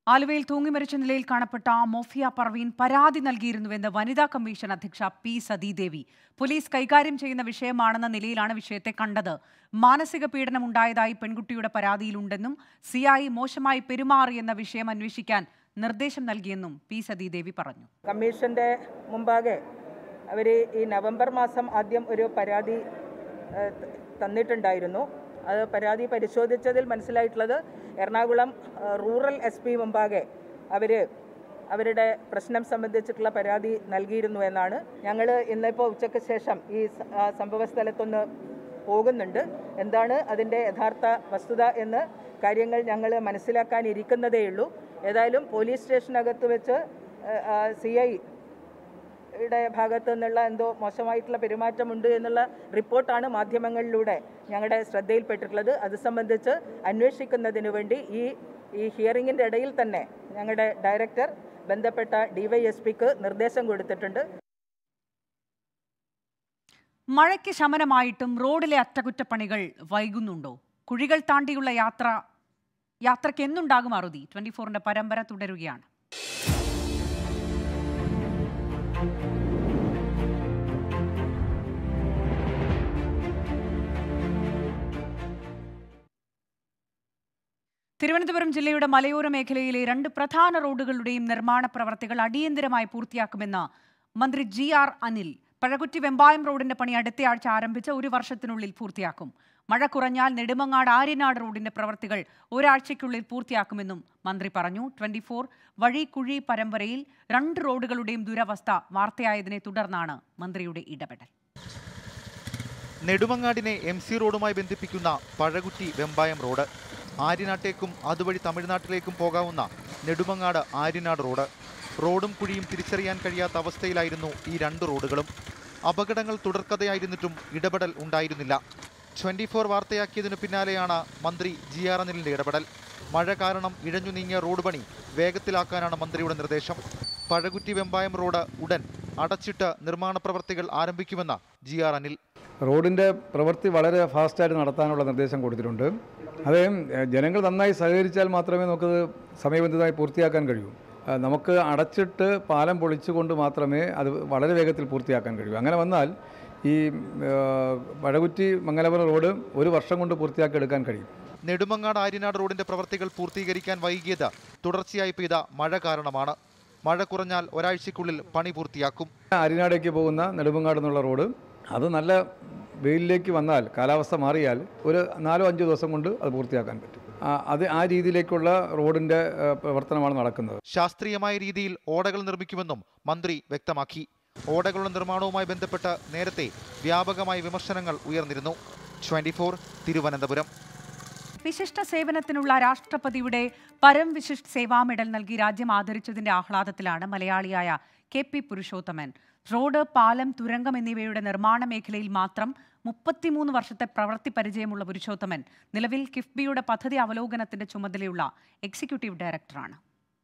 ആലുവയിൽ തൂങ്ങിമരിച്ച നിലയിൽ കാണപ്പെട്ട മോഫിയ പർവീൻ പരാതി നൽകിയിരുന്നുവെന്ന് വനിതാ കമ്മീഷൻ അധ്യക്ഷ പി സതീദേവി പോലീസ് കൈകാര്യം ചെയ്യുന്ന വിഷയമാണെന്ന നിലയിലാണ് വിഷയത്തെ കണ്ടത് മാനസിക പീഡനം ഉണ്ടായതായി പെൺകുട്ടിയുടെ പരാതിയിലുണ്ടെന്നും സിയായി മോശമായി പെരുമാറിയെന്ന വിഷയം അന്വേഷിക്കാൻ നിർദ്ദേശം നൽകിയെന്നും പി സതീദേവി പറഞ്ഞു കമ്മീഷന്റെ മുമ്പാകെ അവർ ഈ നവംബർ മാസം ആദ്യം ഒരു പരാതി ഏഹ്, ത- തന്നിട്ടുണ്ടായിരുന്നു അത് പരാതി പരിശോധിച്ചതിൽ മനസ്സിലായിട്ടുള്ളത് എറണാകുളം ഏഹ്, റൂറൽ എസ് പി മുമ്പാകെ അവർ അവരുടെ പ്രശ്നം സംബന്ധിച്ചിട്ടുള്ള പരാതി നൽകിയിരുന്നു എന്നാണ് ഞങ്ങൾ ഇന്നിപ്പോൾ ഉച്ചയ്ക്ക് ശേഷം ഈ സ- ആ സംഭവ സ്ഥലത്തൊന്ന് പോകുന്നുണ്ട് എന്താണ് അതിൻ്റെ യഥാർത്ഥ വസ്തുത എന്ന് കാര്യങ്ങൾ ഞങ്ങൾ മനസ്സിലാക്കാനിരിക്കുന്നതേയുള്ളൂ ഏതായാലും പോലീസ് സ്റ്റേഷനകത്ത് വെച്ച് സി ഐ യുടെ ഭാഗത്തു നിന്നുള്ള എന്തോ മോശമായിട്ടുള്ള പെരുമാറ്റമുണ്ട് എന്നുള്ള റിപ്പോർട്ടാണ് മാധ്യമങ്ങളിലൂടെ ഞങ്ങളുടെ ശ്രദ്ധയിൽപ്പെട്ടിട്ടുള്ളത് അത് സംബന്ധിച്ച് അന്വേഷിക്കുന്നതിന് വേണ്ടി ഈ ഈ ഹിയറിങ്ങിൻ്റെ ഇടയിൽ തന്നെ ഞങ്ങളുടെ ഡയറക്ടർ ബന്ധപ്പെട്ട ഡിവൈഎസ്പിക്ക് നിർദ്ദേശം കൊടുത്തിട്ടുണ്ട് മഴയ്ക്ക് ശമനമായിട്ടും റോഡിലെ അറ്റകുറ്റപ്പണികൾ വൈകുന്നുണ്ടോ കുഴികൾ താണ്ടിയുള്ള യാത്ര യാത്രയ്ക്ക് എന്നുണ്ടാകും അറുതി ട്വന്റി ഫോറിന്റെ പരമ്പര തുടരുകയാണ് തിരുവനന്തപുരം ജില്ലയുടെ മലയോര മേഖലയിലെ രണ്ട് പ്രധാന റോഡുകളുടെയും നിർമ്മാണ പ്രവർത്തികൾ അടിയന്തരമായി പൂർത്തിയാക്കുമെന്ന് മന്ത്രി ജി ആർ അനിൽ പഴകുറ്റി വെമ്പായം റോഡിന്റെ പണി അടുത്തയാഴ്ച ആരംഭിച്ച് ഒരു വർഷത്തിനുള്ളിൽ പൂർത്തിയാക്കും മഴ കുറഞ്ഞാൽ നെടുമങ്ങാട് ആര്യനാട് റോഡിന്റെ പ്രവർത്തികൾ ഒരാഴ്ചയ്ക്കുള്ളിൽ പൂർത്തിയാക്കുമെന്നും മന്ത്രി പറഞ്ഞു ട്വന്റി ഫോർ വഴി കുഴി പരമ്പരയിൽ രണ്ട് റോഡുകളുടെയും ദുരവസ്ഥ വാർത്തയായതിനെ തുടർന്നാണ് മന്ത്രിയുടെ ഇടപെടൽ നെടുമങ്ങാടിനെ എം സി റോഡുമായി ബന്ധിപ്പിക്കുന്ന പഴകുറ്റി വെമ്പായം റോഡ് ആര്യനാട്ടേക്കും അതുവഴി തമിഴ്നാട്ടിലേക്കും പോകാവുന്ന നെടുമങ്ങാട് ആര്യനാട് റോഡ് റോഡും കുഴിയും തിരിച്ചറിയാൻ കഴിയാത്ത അവസ്ഥയിലായിരുന്നു ഈ രണ്ട് റോഡുകളും അപകടങ്ങൾ തുടർക്കഥയായിരുന്നിട്ടും ഇടപെടൽ ഉണ്ടായിരുന്നില്ല ട്വന്റി ഫോർ വാർത്തയാക്കിയതിനു പിന്നാലെയാണ് മന്ത്രി ജി ആർ അനിലിന്റെ ഇടപെടൽ മഴ കാരണം ഇഴഞ്ഞു നീങ്ങിയ റോഡ് പണി വേഗത്തിലാക്കാനാണ് മന്ത്രിയുടെ നിർദ്ദേശം പഴകുറ്റി വെമ്പായം റോഡ് ഉടൻ അടച്ചിട്ട് നിർമ്മാണ പ്രവർത്തികൾ ആരംഭിക്കുമെന്ന് ജി ആർ അനിൽ റോഡിൻ്റെ പ്രവൃത്തി വളരെ ഫാസ്റ്റായിട്ട് നടത്താനുള്ള നിർദ്ദേശം കൊടുത്തിട്ടുണ്ട് അത് ഏഹ്, ജനങ്ങൾ നന്നായി സഹകരിച്ചാൽ മാത്രമേ നമുക്കത് സമയബന്ധിതമായി പൂർത്തിയാക്കാൻ കഴിയൂ ആ, നമുക്ക് അടച്ചിട്ട് പാലം പൊളിച്ചുകൊണ്ട് മാത്രമേ അത് വളരെ വേഗത്തിൽ പൂർത്തിയാക്കാൻ കഴിയൂ അങ്ങനെ വന്നാൽ ഈ ഏഹ്, പഴകുറ്റി മംഗലപുരം റോഡ് ഒരു വർഷം കൊണ്ട് പൂർത്തിയാക്കി എടുക്കാൻ കഴിയും നെടുമങ്ങാട് ആര്യനാട് റോഡിന്റെ പ്രവർത്തികൾ പൂർത്തീകരിക്കാൻ വൈകിയത് തുടർച്ചയായി പെയ്ത മഴ കാരണമാണ് മഴ കുറഞ്ഞാൽ ഒരാഴ്ചയ്ക്കുള്ളിൽ പണി പൂർത്തിയാക്കും അരിനാടേക്ക് പോകുന്ന നെടുമങ്ങാട് എന്നുള്ള റോഡ് അത് നല്ല വെയിലിലേക്ക് വന്നാൽ കാലാവസ്ഥ മാറിയാൽ ഒരു നാലോ അഞ്ചോ ദിവസം കൊണ്ട് അത് പൂർത്തിയാക്കാൻ പറ്റും ആ, അത് ആ രീതിയിലേക്കുള്ള റോഡിൻ്റെ ഏഹ്, പ്രവർത്തനമാണ് നടക്കുന്നത് ശാസ്ത്രീയമായ രീതിയിൽ ഓടകൾ നിർമ്മിക്കുമെന്നും മന്ത്രി വ്യക്തമാക്കി ഓടകളുടെ നിർമ്മാണവുമായി ബന്ധപ്പെട്ട് നേരത്തെ വ്യാപകമായ വിമർശനങ്ങൾ ഉയർന്നിരുന്നു ട്വന്റി തിരുവനന്തപുരം വിശിഷ്ട സേവനത്തിനുള്ള രാഷ്ട്രപതിയുടെ പരം വിശിഷ്ട സേവാ മെഡൽ നൽകി രാജ്യം ആദരിച്ചതിന്റെ ആഹ്ലാദത്തിലാണ് മലയാളിയായ കെ പി പുരുഷോത്തമൻ റോഡ് പാലം തുരങ്കം എന്നിവയുടെ നിർമ്മാണ മേഖലയിൽ മാത്രം മുപ്പത്തിമൂന്ന് വർഷത്തെ പ്രവൃത്തി പരിചയമുള്ള പുരുഷോത്തമൻ നിലവിൽ കിഫ്ബിയുടെ പദ്ധതി അവലോകനത്തിന്റെ ചുമതലയുള്ള എക്സിക്യൂട്ടീവ് ഡയറക്ടറാണ്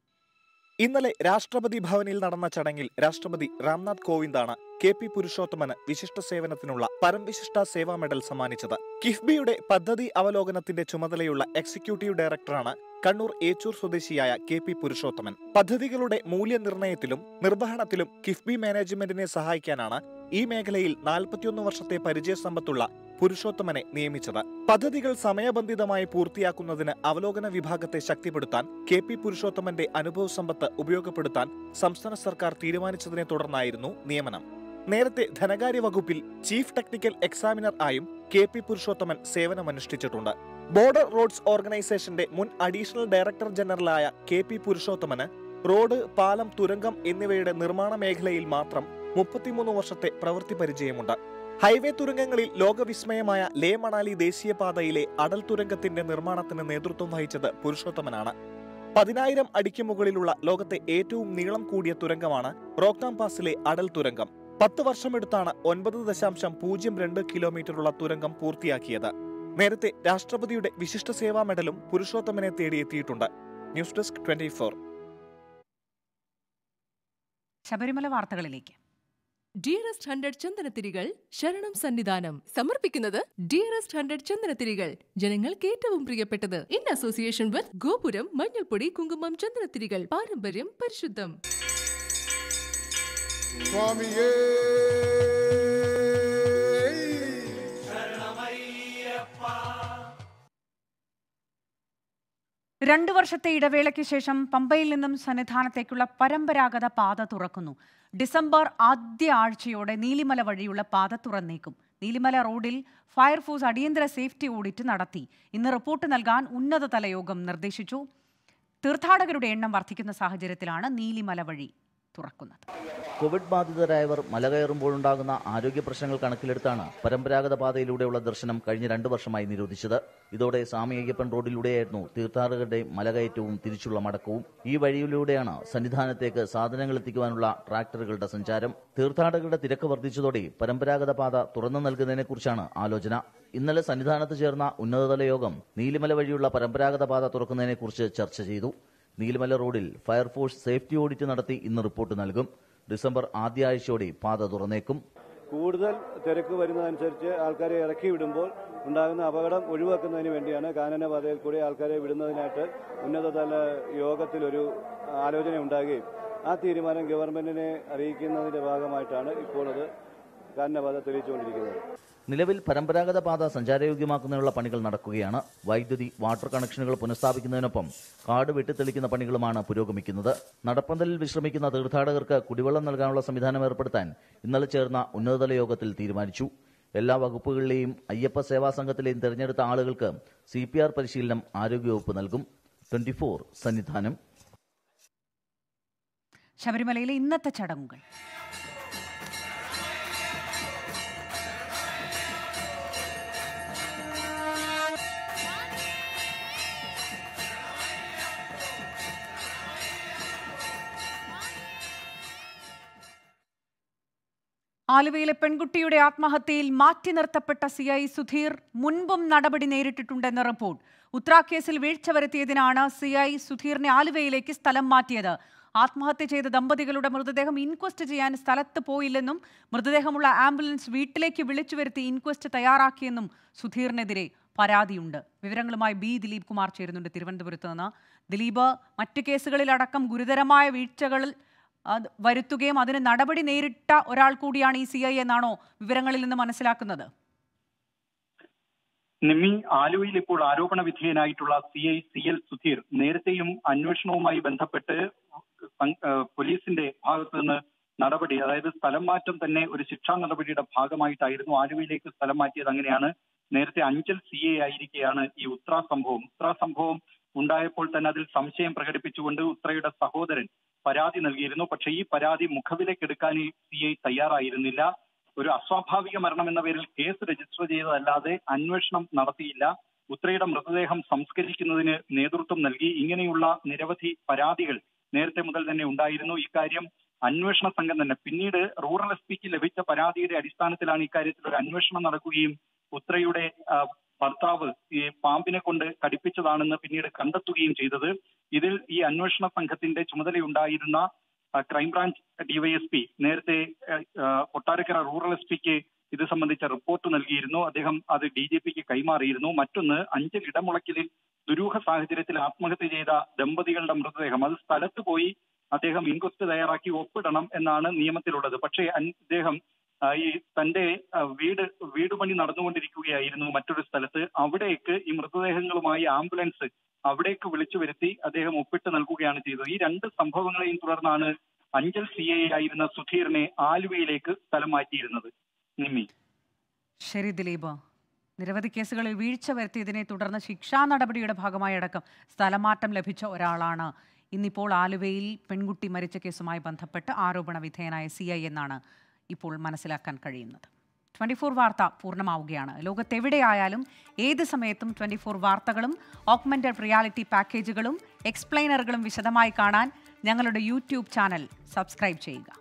ഇന്നലെ രാഷ്ട്രപതി ഭവനിൽ നടന്ന ചടങ്ങിൽ രാഷ്ട്രപതി രാംനാഥ് കോവിന്ദാണ് കെ പി പുരുഷോത്തമന് വിശിഷ്ട സേവനത്തിനുള്ള പരംവിശിഷ്ട സേവാ മെഡൽ സമ്മാനിച്ചത് കിഫ്ബിയുടെ പദ്ധതി അവലോകനത്തിന്റെ ചുമതലയുള്ള എക്സിക്യൂട്ടീവ് ഡയറക്ടറാണ് കണ്ണൂർ ഏച്ചൂർ സ്വദേശിയായ കെ പി പുരുഷോത്തമൻ പദ്ധതികളുടെ മൂല്യനിർണ്ണയത്തിലും നിർവഹണത്തിലും കിഫ്ബി മാനേജ്മെന്റിനെ സഹായിക്കാനാണ് ഈ മേഖലയിൽ നാൽപ്പത്തിയൊന്ന് വർഷത്തെ പരിചയസമ്പത്തുള്ള പുരുഷോത്തമനെ നിയമിച്ചത് പദ്ധതികൾ സമയബന്ധിതമായി പൂർത്തിയാക്കുന്നതിന് അവലോകന വിഭാഗത്തെ ശക്തിപ്പെടുത്താൻ കെ പി പുരുഷോത്തമന്റെ അനുഭവ സമ്പത്ത് ഉപയോഗപ്പെടുത്താൻ സംസ്ഥാന സർക്കാർ തീരുമാനിച്ചതിനെ തുടർന്നായിരുന്നു നിയമനം നേരത്തെ ധനകാര്യ വകുപ്പിൽ ചീഫ് ടെക്നിക്കൽ എക്സാമിനർ ആയും കെ പി പുരുഷോത്തമൻ സേവനമനുഷ്ഠിച്ചിട്ടുണ്ട് ബോർഡർ റോഡ്സ് ഓർഗനൈസേഷന്റെ മുൻ അഡീഷണൽ ഡയറക്ടർ ജനറലായ കെ പി പുരുഷോത്തമന് റോഡ് പാലം തുരങ്കം എന്നിവയുടെ നിർമ്മാണ മേഖലയിൽ മാത്രം മുപ്പത്തിമൂന്ന് വർഷത്തെ പ്രവൃത്തി പരിചയമുണ്ട് ഹൈവേ തുരങ്കങ്ങളിൽ ലോകവിസ്മയമായ ലേ മണാലി ദേശീയപാതയിലെ അടൽ തുരങ്കത്തിന്റെ നിർമ്മാണത്തിന് നേതൃത്വം വഹിച്ചത് പുരുഷോത്തമനാണ് പതിനായിരം അടിക്ക് മുകളിലുള്ള ലോകത്തെ ഏറ്റവും നീളം കൂടിയ തുരങ്കമാണ് റോക്താം പാസിലെ അടൽ തുരങ്കം പത്ത് വർഷമെടുത്താണ് ഒൻപത് ദശാംശം പൂജ്യം രണ്ട് കിലോമീറ്ററുള്ള തുരങ്കം പൂർത്തിയാക്കിയത് നേരത്തെ രാഷ്ട്രപതിയുടെ വിശിഷ്ട സേവാ മെഡലും പുരുഷോത്തമനെ തേടിയെത്തിയിട്ടുണ്ട് ന്യൂസ് ഡെസ്ക് ട്വന്റി ശബരിമല വാർത്തകളിലേക്ക് ഡിയറസ്റ്റ് ഹൺഡ്രഡ് ചന്ദനത്തിരികൾ ശരണം സന്നിധാനം സമർപ്പിക്കുന്നത് ഡിയറസ്റ്റ് ഹൺഡ്രഡ് ചന്ദനത്തിരികൾ ജനങ്ങൾക്ക് ഏറ്റവും പ്രിയപ്പെട്ടത് ഇൻ അസോസിയേഷൻ വിത്ത് ഗോപുരം മഞ്ഞൾപ്പൊടി കുങ്കുമം ചന്ദനത്തിരികൾ പാരമ്പര്യം പരിശുദ്ധം സ്വാമിയേ രണ്ടു വർഷത്തെ ഇടവേളയ്ക്ക് ശേഷം പമ്പയിൽ നിന്നും സന്നിധാനത്തേക്കുള്ള പരമ്പരാഗത പാത തുറക്കുന്നു ഡിസംബർ ആദ്യ ആഴ്ചയോടെ നീലിമല വഴിയുള്ള പാത തുറന്നേക്കും നീലിമല റോഡിൽ ഫയർഫോഴ്സ് അടിയന്തര സേഫ്റ്റി ഓഡിറ്റ് നടത്തി ഇന്ന് റിപ്പോർട്ട് നൽകാൻ ഉന്നതതല യോഗം നിർദ്ദേശിച്ചു തീർത്ഥാടകരുടെ എണ്ണം വർദ്ധിക്കുന്ന സാഹചര്യത്തിലാണ് നീലിമല വഴി തുറക്കുന്നത് കോവിഡ് ബാധിതരായവർ മല കയറുമ്പോഴുണ്ടാകുന്ന ആരോഗ്യ പ്രശ്നങ്ങൾ കണക്കിലെടുത്താണ് പരമ്പരാഗത പാതയിലൂടെയുള്ള ദർശനം കഴിഞ്ഞ രണ്ടു വർഷമായി നിരോധിച്ചത് ഇതോടെ സ്വാമി അയ്യപ്പൻ റോഡിലൂടെയായിരുന്നു തീർത്ഥാടകരുടെ മലകയറ്റവും തിരിച്ചുള്ള മടക്കവും ഈ വഴിയിലൂടെയാണ് സന്നിധാനത്തേക്ക് സാധനങ്ങൾ എത്തിക്കുവാനുള്ള ട്രാക്ടറുകളുടെ സഞ്ചാരം തീർത്ഥാടകരുടെ തിരക്ക് വർദ്ധിച്ചതോടെ പരമ്പരാഗത പാത തുറന്നു നൽകുന്നതിനെക്കുറിച്ചാണ് ആലോചന ഇന്നലെ സന്നിധാനത്ത് ചേർന്ന ഉന്നതതല യോഗം നീലിമല വഴിയുള്ള പരമ്പരാഗത പാത തുറക്കുന്നതിനെക്കുറിച്ച് ചർച്ച ചെയ്തു നീലിമല റോഡിൽ ഫയർഫോഴ്സ് സേഫ്റ്റി ഓഡിറ്റ് നടത്തി ഇന്ന് റിപ്പോർട്ട് നൽകും ഡിസംബർ ആദ്യ ആഴ്ചയോടെ പാത തുറന്നേക്കും കൂടുതൽ തിരക്ക് വരുന്നതനുസരിച്ച് ആൾക്കാരെ ഇറക്കി വിടുമ്പോൾ ഉണ്ടാകുന്ന അപകടം ഒഴിവാക്കുന്നതിന് വേണ്ടിയാണ് കാനനപാതയിൽ കൂടി ആൾക്കാരെ വിടുന്നതിനായിട്ട് ഉന്നതതല യോഗത്തിലൊരു ആലോചന ഉണ്ടാകുകയും ആ തീരുമാനം ഗവൺമെന്റിനെ അറിയിക്കുന്നതിന്റെ ഭാഗമായിട്ടാണ് ഇപ്പോൾ അത് കാനനപാത തെളിയിച്ചുകൊണ്ടിരിക്കുന്നത് നിലവിൽ പരമ്പരാഗത പാത സഞ്ചാരയോഗ്യമാക്കുന്നതിനുള്ള പണികൾ നടക്കുകയാണ് വൈദ്യുതി വാട്ടർ കണക്ഷനുകൾ പുനഃസ്ഥാപിക്കുന്നതിനൊപ്പം കാട് വെട്ടിത്തെളിക്കുന്ന പണികളുമാണ് പുരോഗമിക്കുന്നത് നടപ്പന്തലിൽ വിശ്രമിക്കുന്ന തീർത്ഥാടകർക്ക് കുടിവെള്ളം നൽകാനുള്ള സംവിധാനം ഏർപ്പെടുത്താൻ ഇന്നലെ ചേർന്ന ഉന്നതതല യോഗത്തിൽ തീരുമാനിച്ചു എല്ലാ വകുപ്പുകളിലെയും അയ്യപ്പ സേവാ സംഘത്തിലെയും തെരഞ്ഞെടുത്ത ആളുകൾക്ക് സി പി ആർ പരിശീലനം ആരോഗ്യവകുപ്പ് നൽകും ട്വന്റി ഫോർ സന്നിധാനം ശബരിമലയിലെ ഇന്നത്തെ ചടങ്ങുകൾ ആലുവയിലെ പെൺകുട്ടിയുടെ ആത്മഹത്യയിൽ മാറ്റി നിർത്തപ്പെട്ട സി ഐ സുധീർ മുൻപും നടപടി നേരിട്ടിട്ടുണ്ടെന്ന റിപ്പോർട്ട് ഉത്രാ കേസിൽ വീഴ്ച വരുത്തിയതിനാണ് സി ഐ സുധീറിനെ ആലുവയിലേക്ക് സ്ഥലം മാറ്റിയത് ആത്മഹത്യ ചെയ്ത ദമ്പതികളുടെ മൃതദേഹം ഇൻക്വസ്റ്റ് ചെയ്യാൻ സ്ഥലത്ത് പോയില്ലെന്നും മൃതദേഹമുള്ള ആംബുലൻസ് വീട്ടിലേക്ക് വിളിച്ചു വരുത്തി ഇൻക്വസ്റ്റ് തയ്യാറാക്കിയെന്നും സുധീറിനെതിരെ പരാതിയുണ്ട് വിവരങ്ങളുമായി ബി ദിലീപ് കുമാർ ചേരുന്നുണ്ട് തിരുവനന്തപുരത്ത് നിന്ന് ദിലീപ് മറ്റു കേസുകളിലടക്കം ഗുരുതരമായ വീഴ്ചകളിൽ അത് വരുത്തുകയും അതിന് നടപടി നേരിട്ട ഒരാൾ കൂടിയാണ് ഈ സി ഐ എന്നാണോ വിവരങ്ങളിൽ നിന്ന് മനസ്സിലാക്കുന്നത് നിമ്മി ആലുവയിൽ ഇപ്പോൾ ആരോപണ വിധേയനായിട്ടുള്ള C I C L Sudheer നേരത്തെയും അന്വേഷണവുമായി ബന്ധപ്പെട്ട് സം- ഏഹ് പോലീസിന്റെ ഭാഗത്തു നിന്ന് നടപടി അതായത് സ്ഥലം മാറ്റം തന്നെ ഒരു ശിക്ഷാ നടപടിയുടെ ഭാഗമായിട്ടായിരുന്നു ആലുവയിലേക്ക് സ്ഥലം മാറ്റിയത് അങ്ങനെയാണ് നേരത്തെ അഞ്ചൽ സി എ ആയിരിക്കെയാണ് ഈ ഉത്ര സംഭവം ഉത്ര സംഭവം ഉണ്ടായപ്പോൾ തന്നെ അതിൽ സംശയം പ്രകടിപ്പിച്ചുകൊണ്ട് ഉത്രയുടെ സഹോദരൻ പരാതി നൽകിയിരുന്നു പക്ഷേ ഈ പരാതി മുഖവിലേക്ക് എടുക്കാൻ ഈ സി ഐ തയ്യാറായിരുന്നില്ല ഒരു അസ്വാഭാവിക മരണം എന്ന പേരിൽ കേസ് രജിസ്റ്റർ ചെയ്തതല്ലാതെ അന്വേഷണം നടത്തിയില്ല ഉത്രയുടെ മൃതദേഹം സംസ്കരിക്കുന്നതിന് നേതൃത്വം നൽകി ഇങ്ങനെയുള്ള നിരവധി പരാതികൾ നേരത്തെ മുതൽ തന്നെ ഉണ്ടായിരുന്നു ഇക്കാര്യം അന്വേഷണ സംഘം തന്നെ പിന്നീട് റൂറൽ എസ് പിക്ക് ലഭിച്ച പരാതിയുടെ അടിസ്ഥാനത്തിലാണ് ഇക്കാര്യത്തിൽ ഒരു അന്വേഷണം നടക്കുകയും ഉത്രയുടെ ആ, ഭർത്താവ് ഈ പാമ്പിനെ കൊണ്ട് കടിപ്പിച്ചതാണെന്ന് പിന്നീട് കണ്ടെത്തുകയും ചെയ്തത് ഇതിൽ ഈ അന്വേഷണ സംഘത്തിന്റെ ചുമതലയുണ്ടായിരുന്ന ആ, ക്രൈംബ്രാഞ്ച് ഡിവൈഎസ്പി നേരത്തെ ആ, ആ, കൊട്ടാരക്കര റൂറൽ എസ് പിക്ക് ഇത് സംബന്ധിച്ച റിപ്പോർട്ട് നൽകിയിരുന്നു അദ്ദേഹം അത് ഡി ജി പിക്ക് കൈമാറിയിരുന്നു മറ്റൊന്ന് അഞ്ചൽ ഇടമുളക്കിലിൽ ദുരൂഹ സാഹചര്യത്തിൽ ആത്മഹത്യ ചെയ്ത ദമ്പതികളുടെ മൃതദേഹം അത് സ്ഥലത്ത് പോയി അദ്ദേഹം ഇൻക്വസ്റ്റ് തയ്യാറാക്കി ഒപ്പിടണം എന്നാണ് നിയമത്തിലുള്ളത് പക്ഷേ അൻ- അദ്ദേഹം ആ, ഈ തന്റെ ആ, വീട് വീട് പണി നടന്നുകൊണ്ടിരിക്കുകയായിരുന്നു മറ്റൊരു സ്ഥലത്ത് അവിടേക്ക് ഈ മൃതദേഹങ്ങളുമായി ആംബുലൻസ് അവിടേക്ക് വിളിച്ചു വരുത്തി അദ്ദേഹം ഒപ്പിട്ട് നൽകുകയാണ് ചെയ്തത് ഈ രണ്ട് സംഭവങ്ങളെയും തുടർന്നാണ് അഞ്ചൽ സി ഐ ആയിരുന്ന സുധീറിനെ ആലുവയിലേക്ക് സ്ഥലം മാറ്റിയിരുന്നത് നിമ്മി ശരി ദിലീപ് നിരവധി കേസുകളിൽ വീഴ്ച വരുത്തിയതിനെ തുടർന്ന് ശിക്ഷാ നടപടിയുടെ ഭാഗമായി അടക്കം സ്ഥലമാറ്റം ലഭിച്ച ഒരാളാണ് ഇന്നിപ്പോൾ ആലുവയിൽ പെൺകുട്ടി മരിച്ച കേസുമായി ബന്ധപ്പെട്ട് ആരോപണ വിധേയനായ സി ഐ എന്നാണ് ഇപ്പോൾ മനസ്സിലാക്കാൻ കഴിയുന്നത് ട്വൻറ്റി ഫോർ വാർത്ത പൂർണ്ണമാവുകയാണ് ലോകത്തെവിടെയായാലും ഏത് സമയത്തും ട്വൻറ്റി ഫോർ വാർത്തകളും ഓഗ്മെൻറ്റഡ് റിയാലിറ്റി പാക്കേജുകളും എക്സ്പ്ലെയിനറുകളും വിശദമായി കാണാൻ ഞങ്ങളുടെ യൂട്യൂബ് ചാനൽ സബ്സ്ക്രൈബ് ചെയ്യുക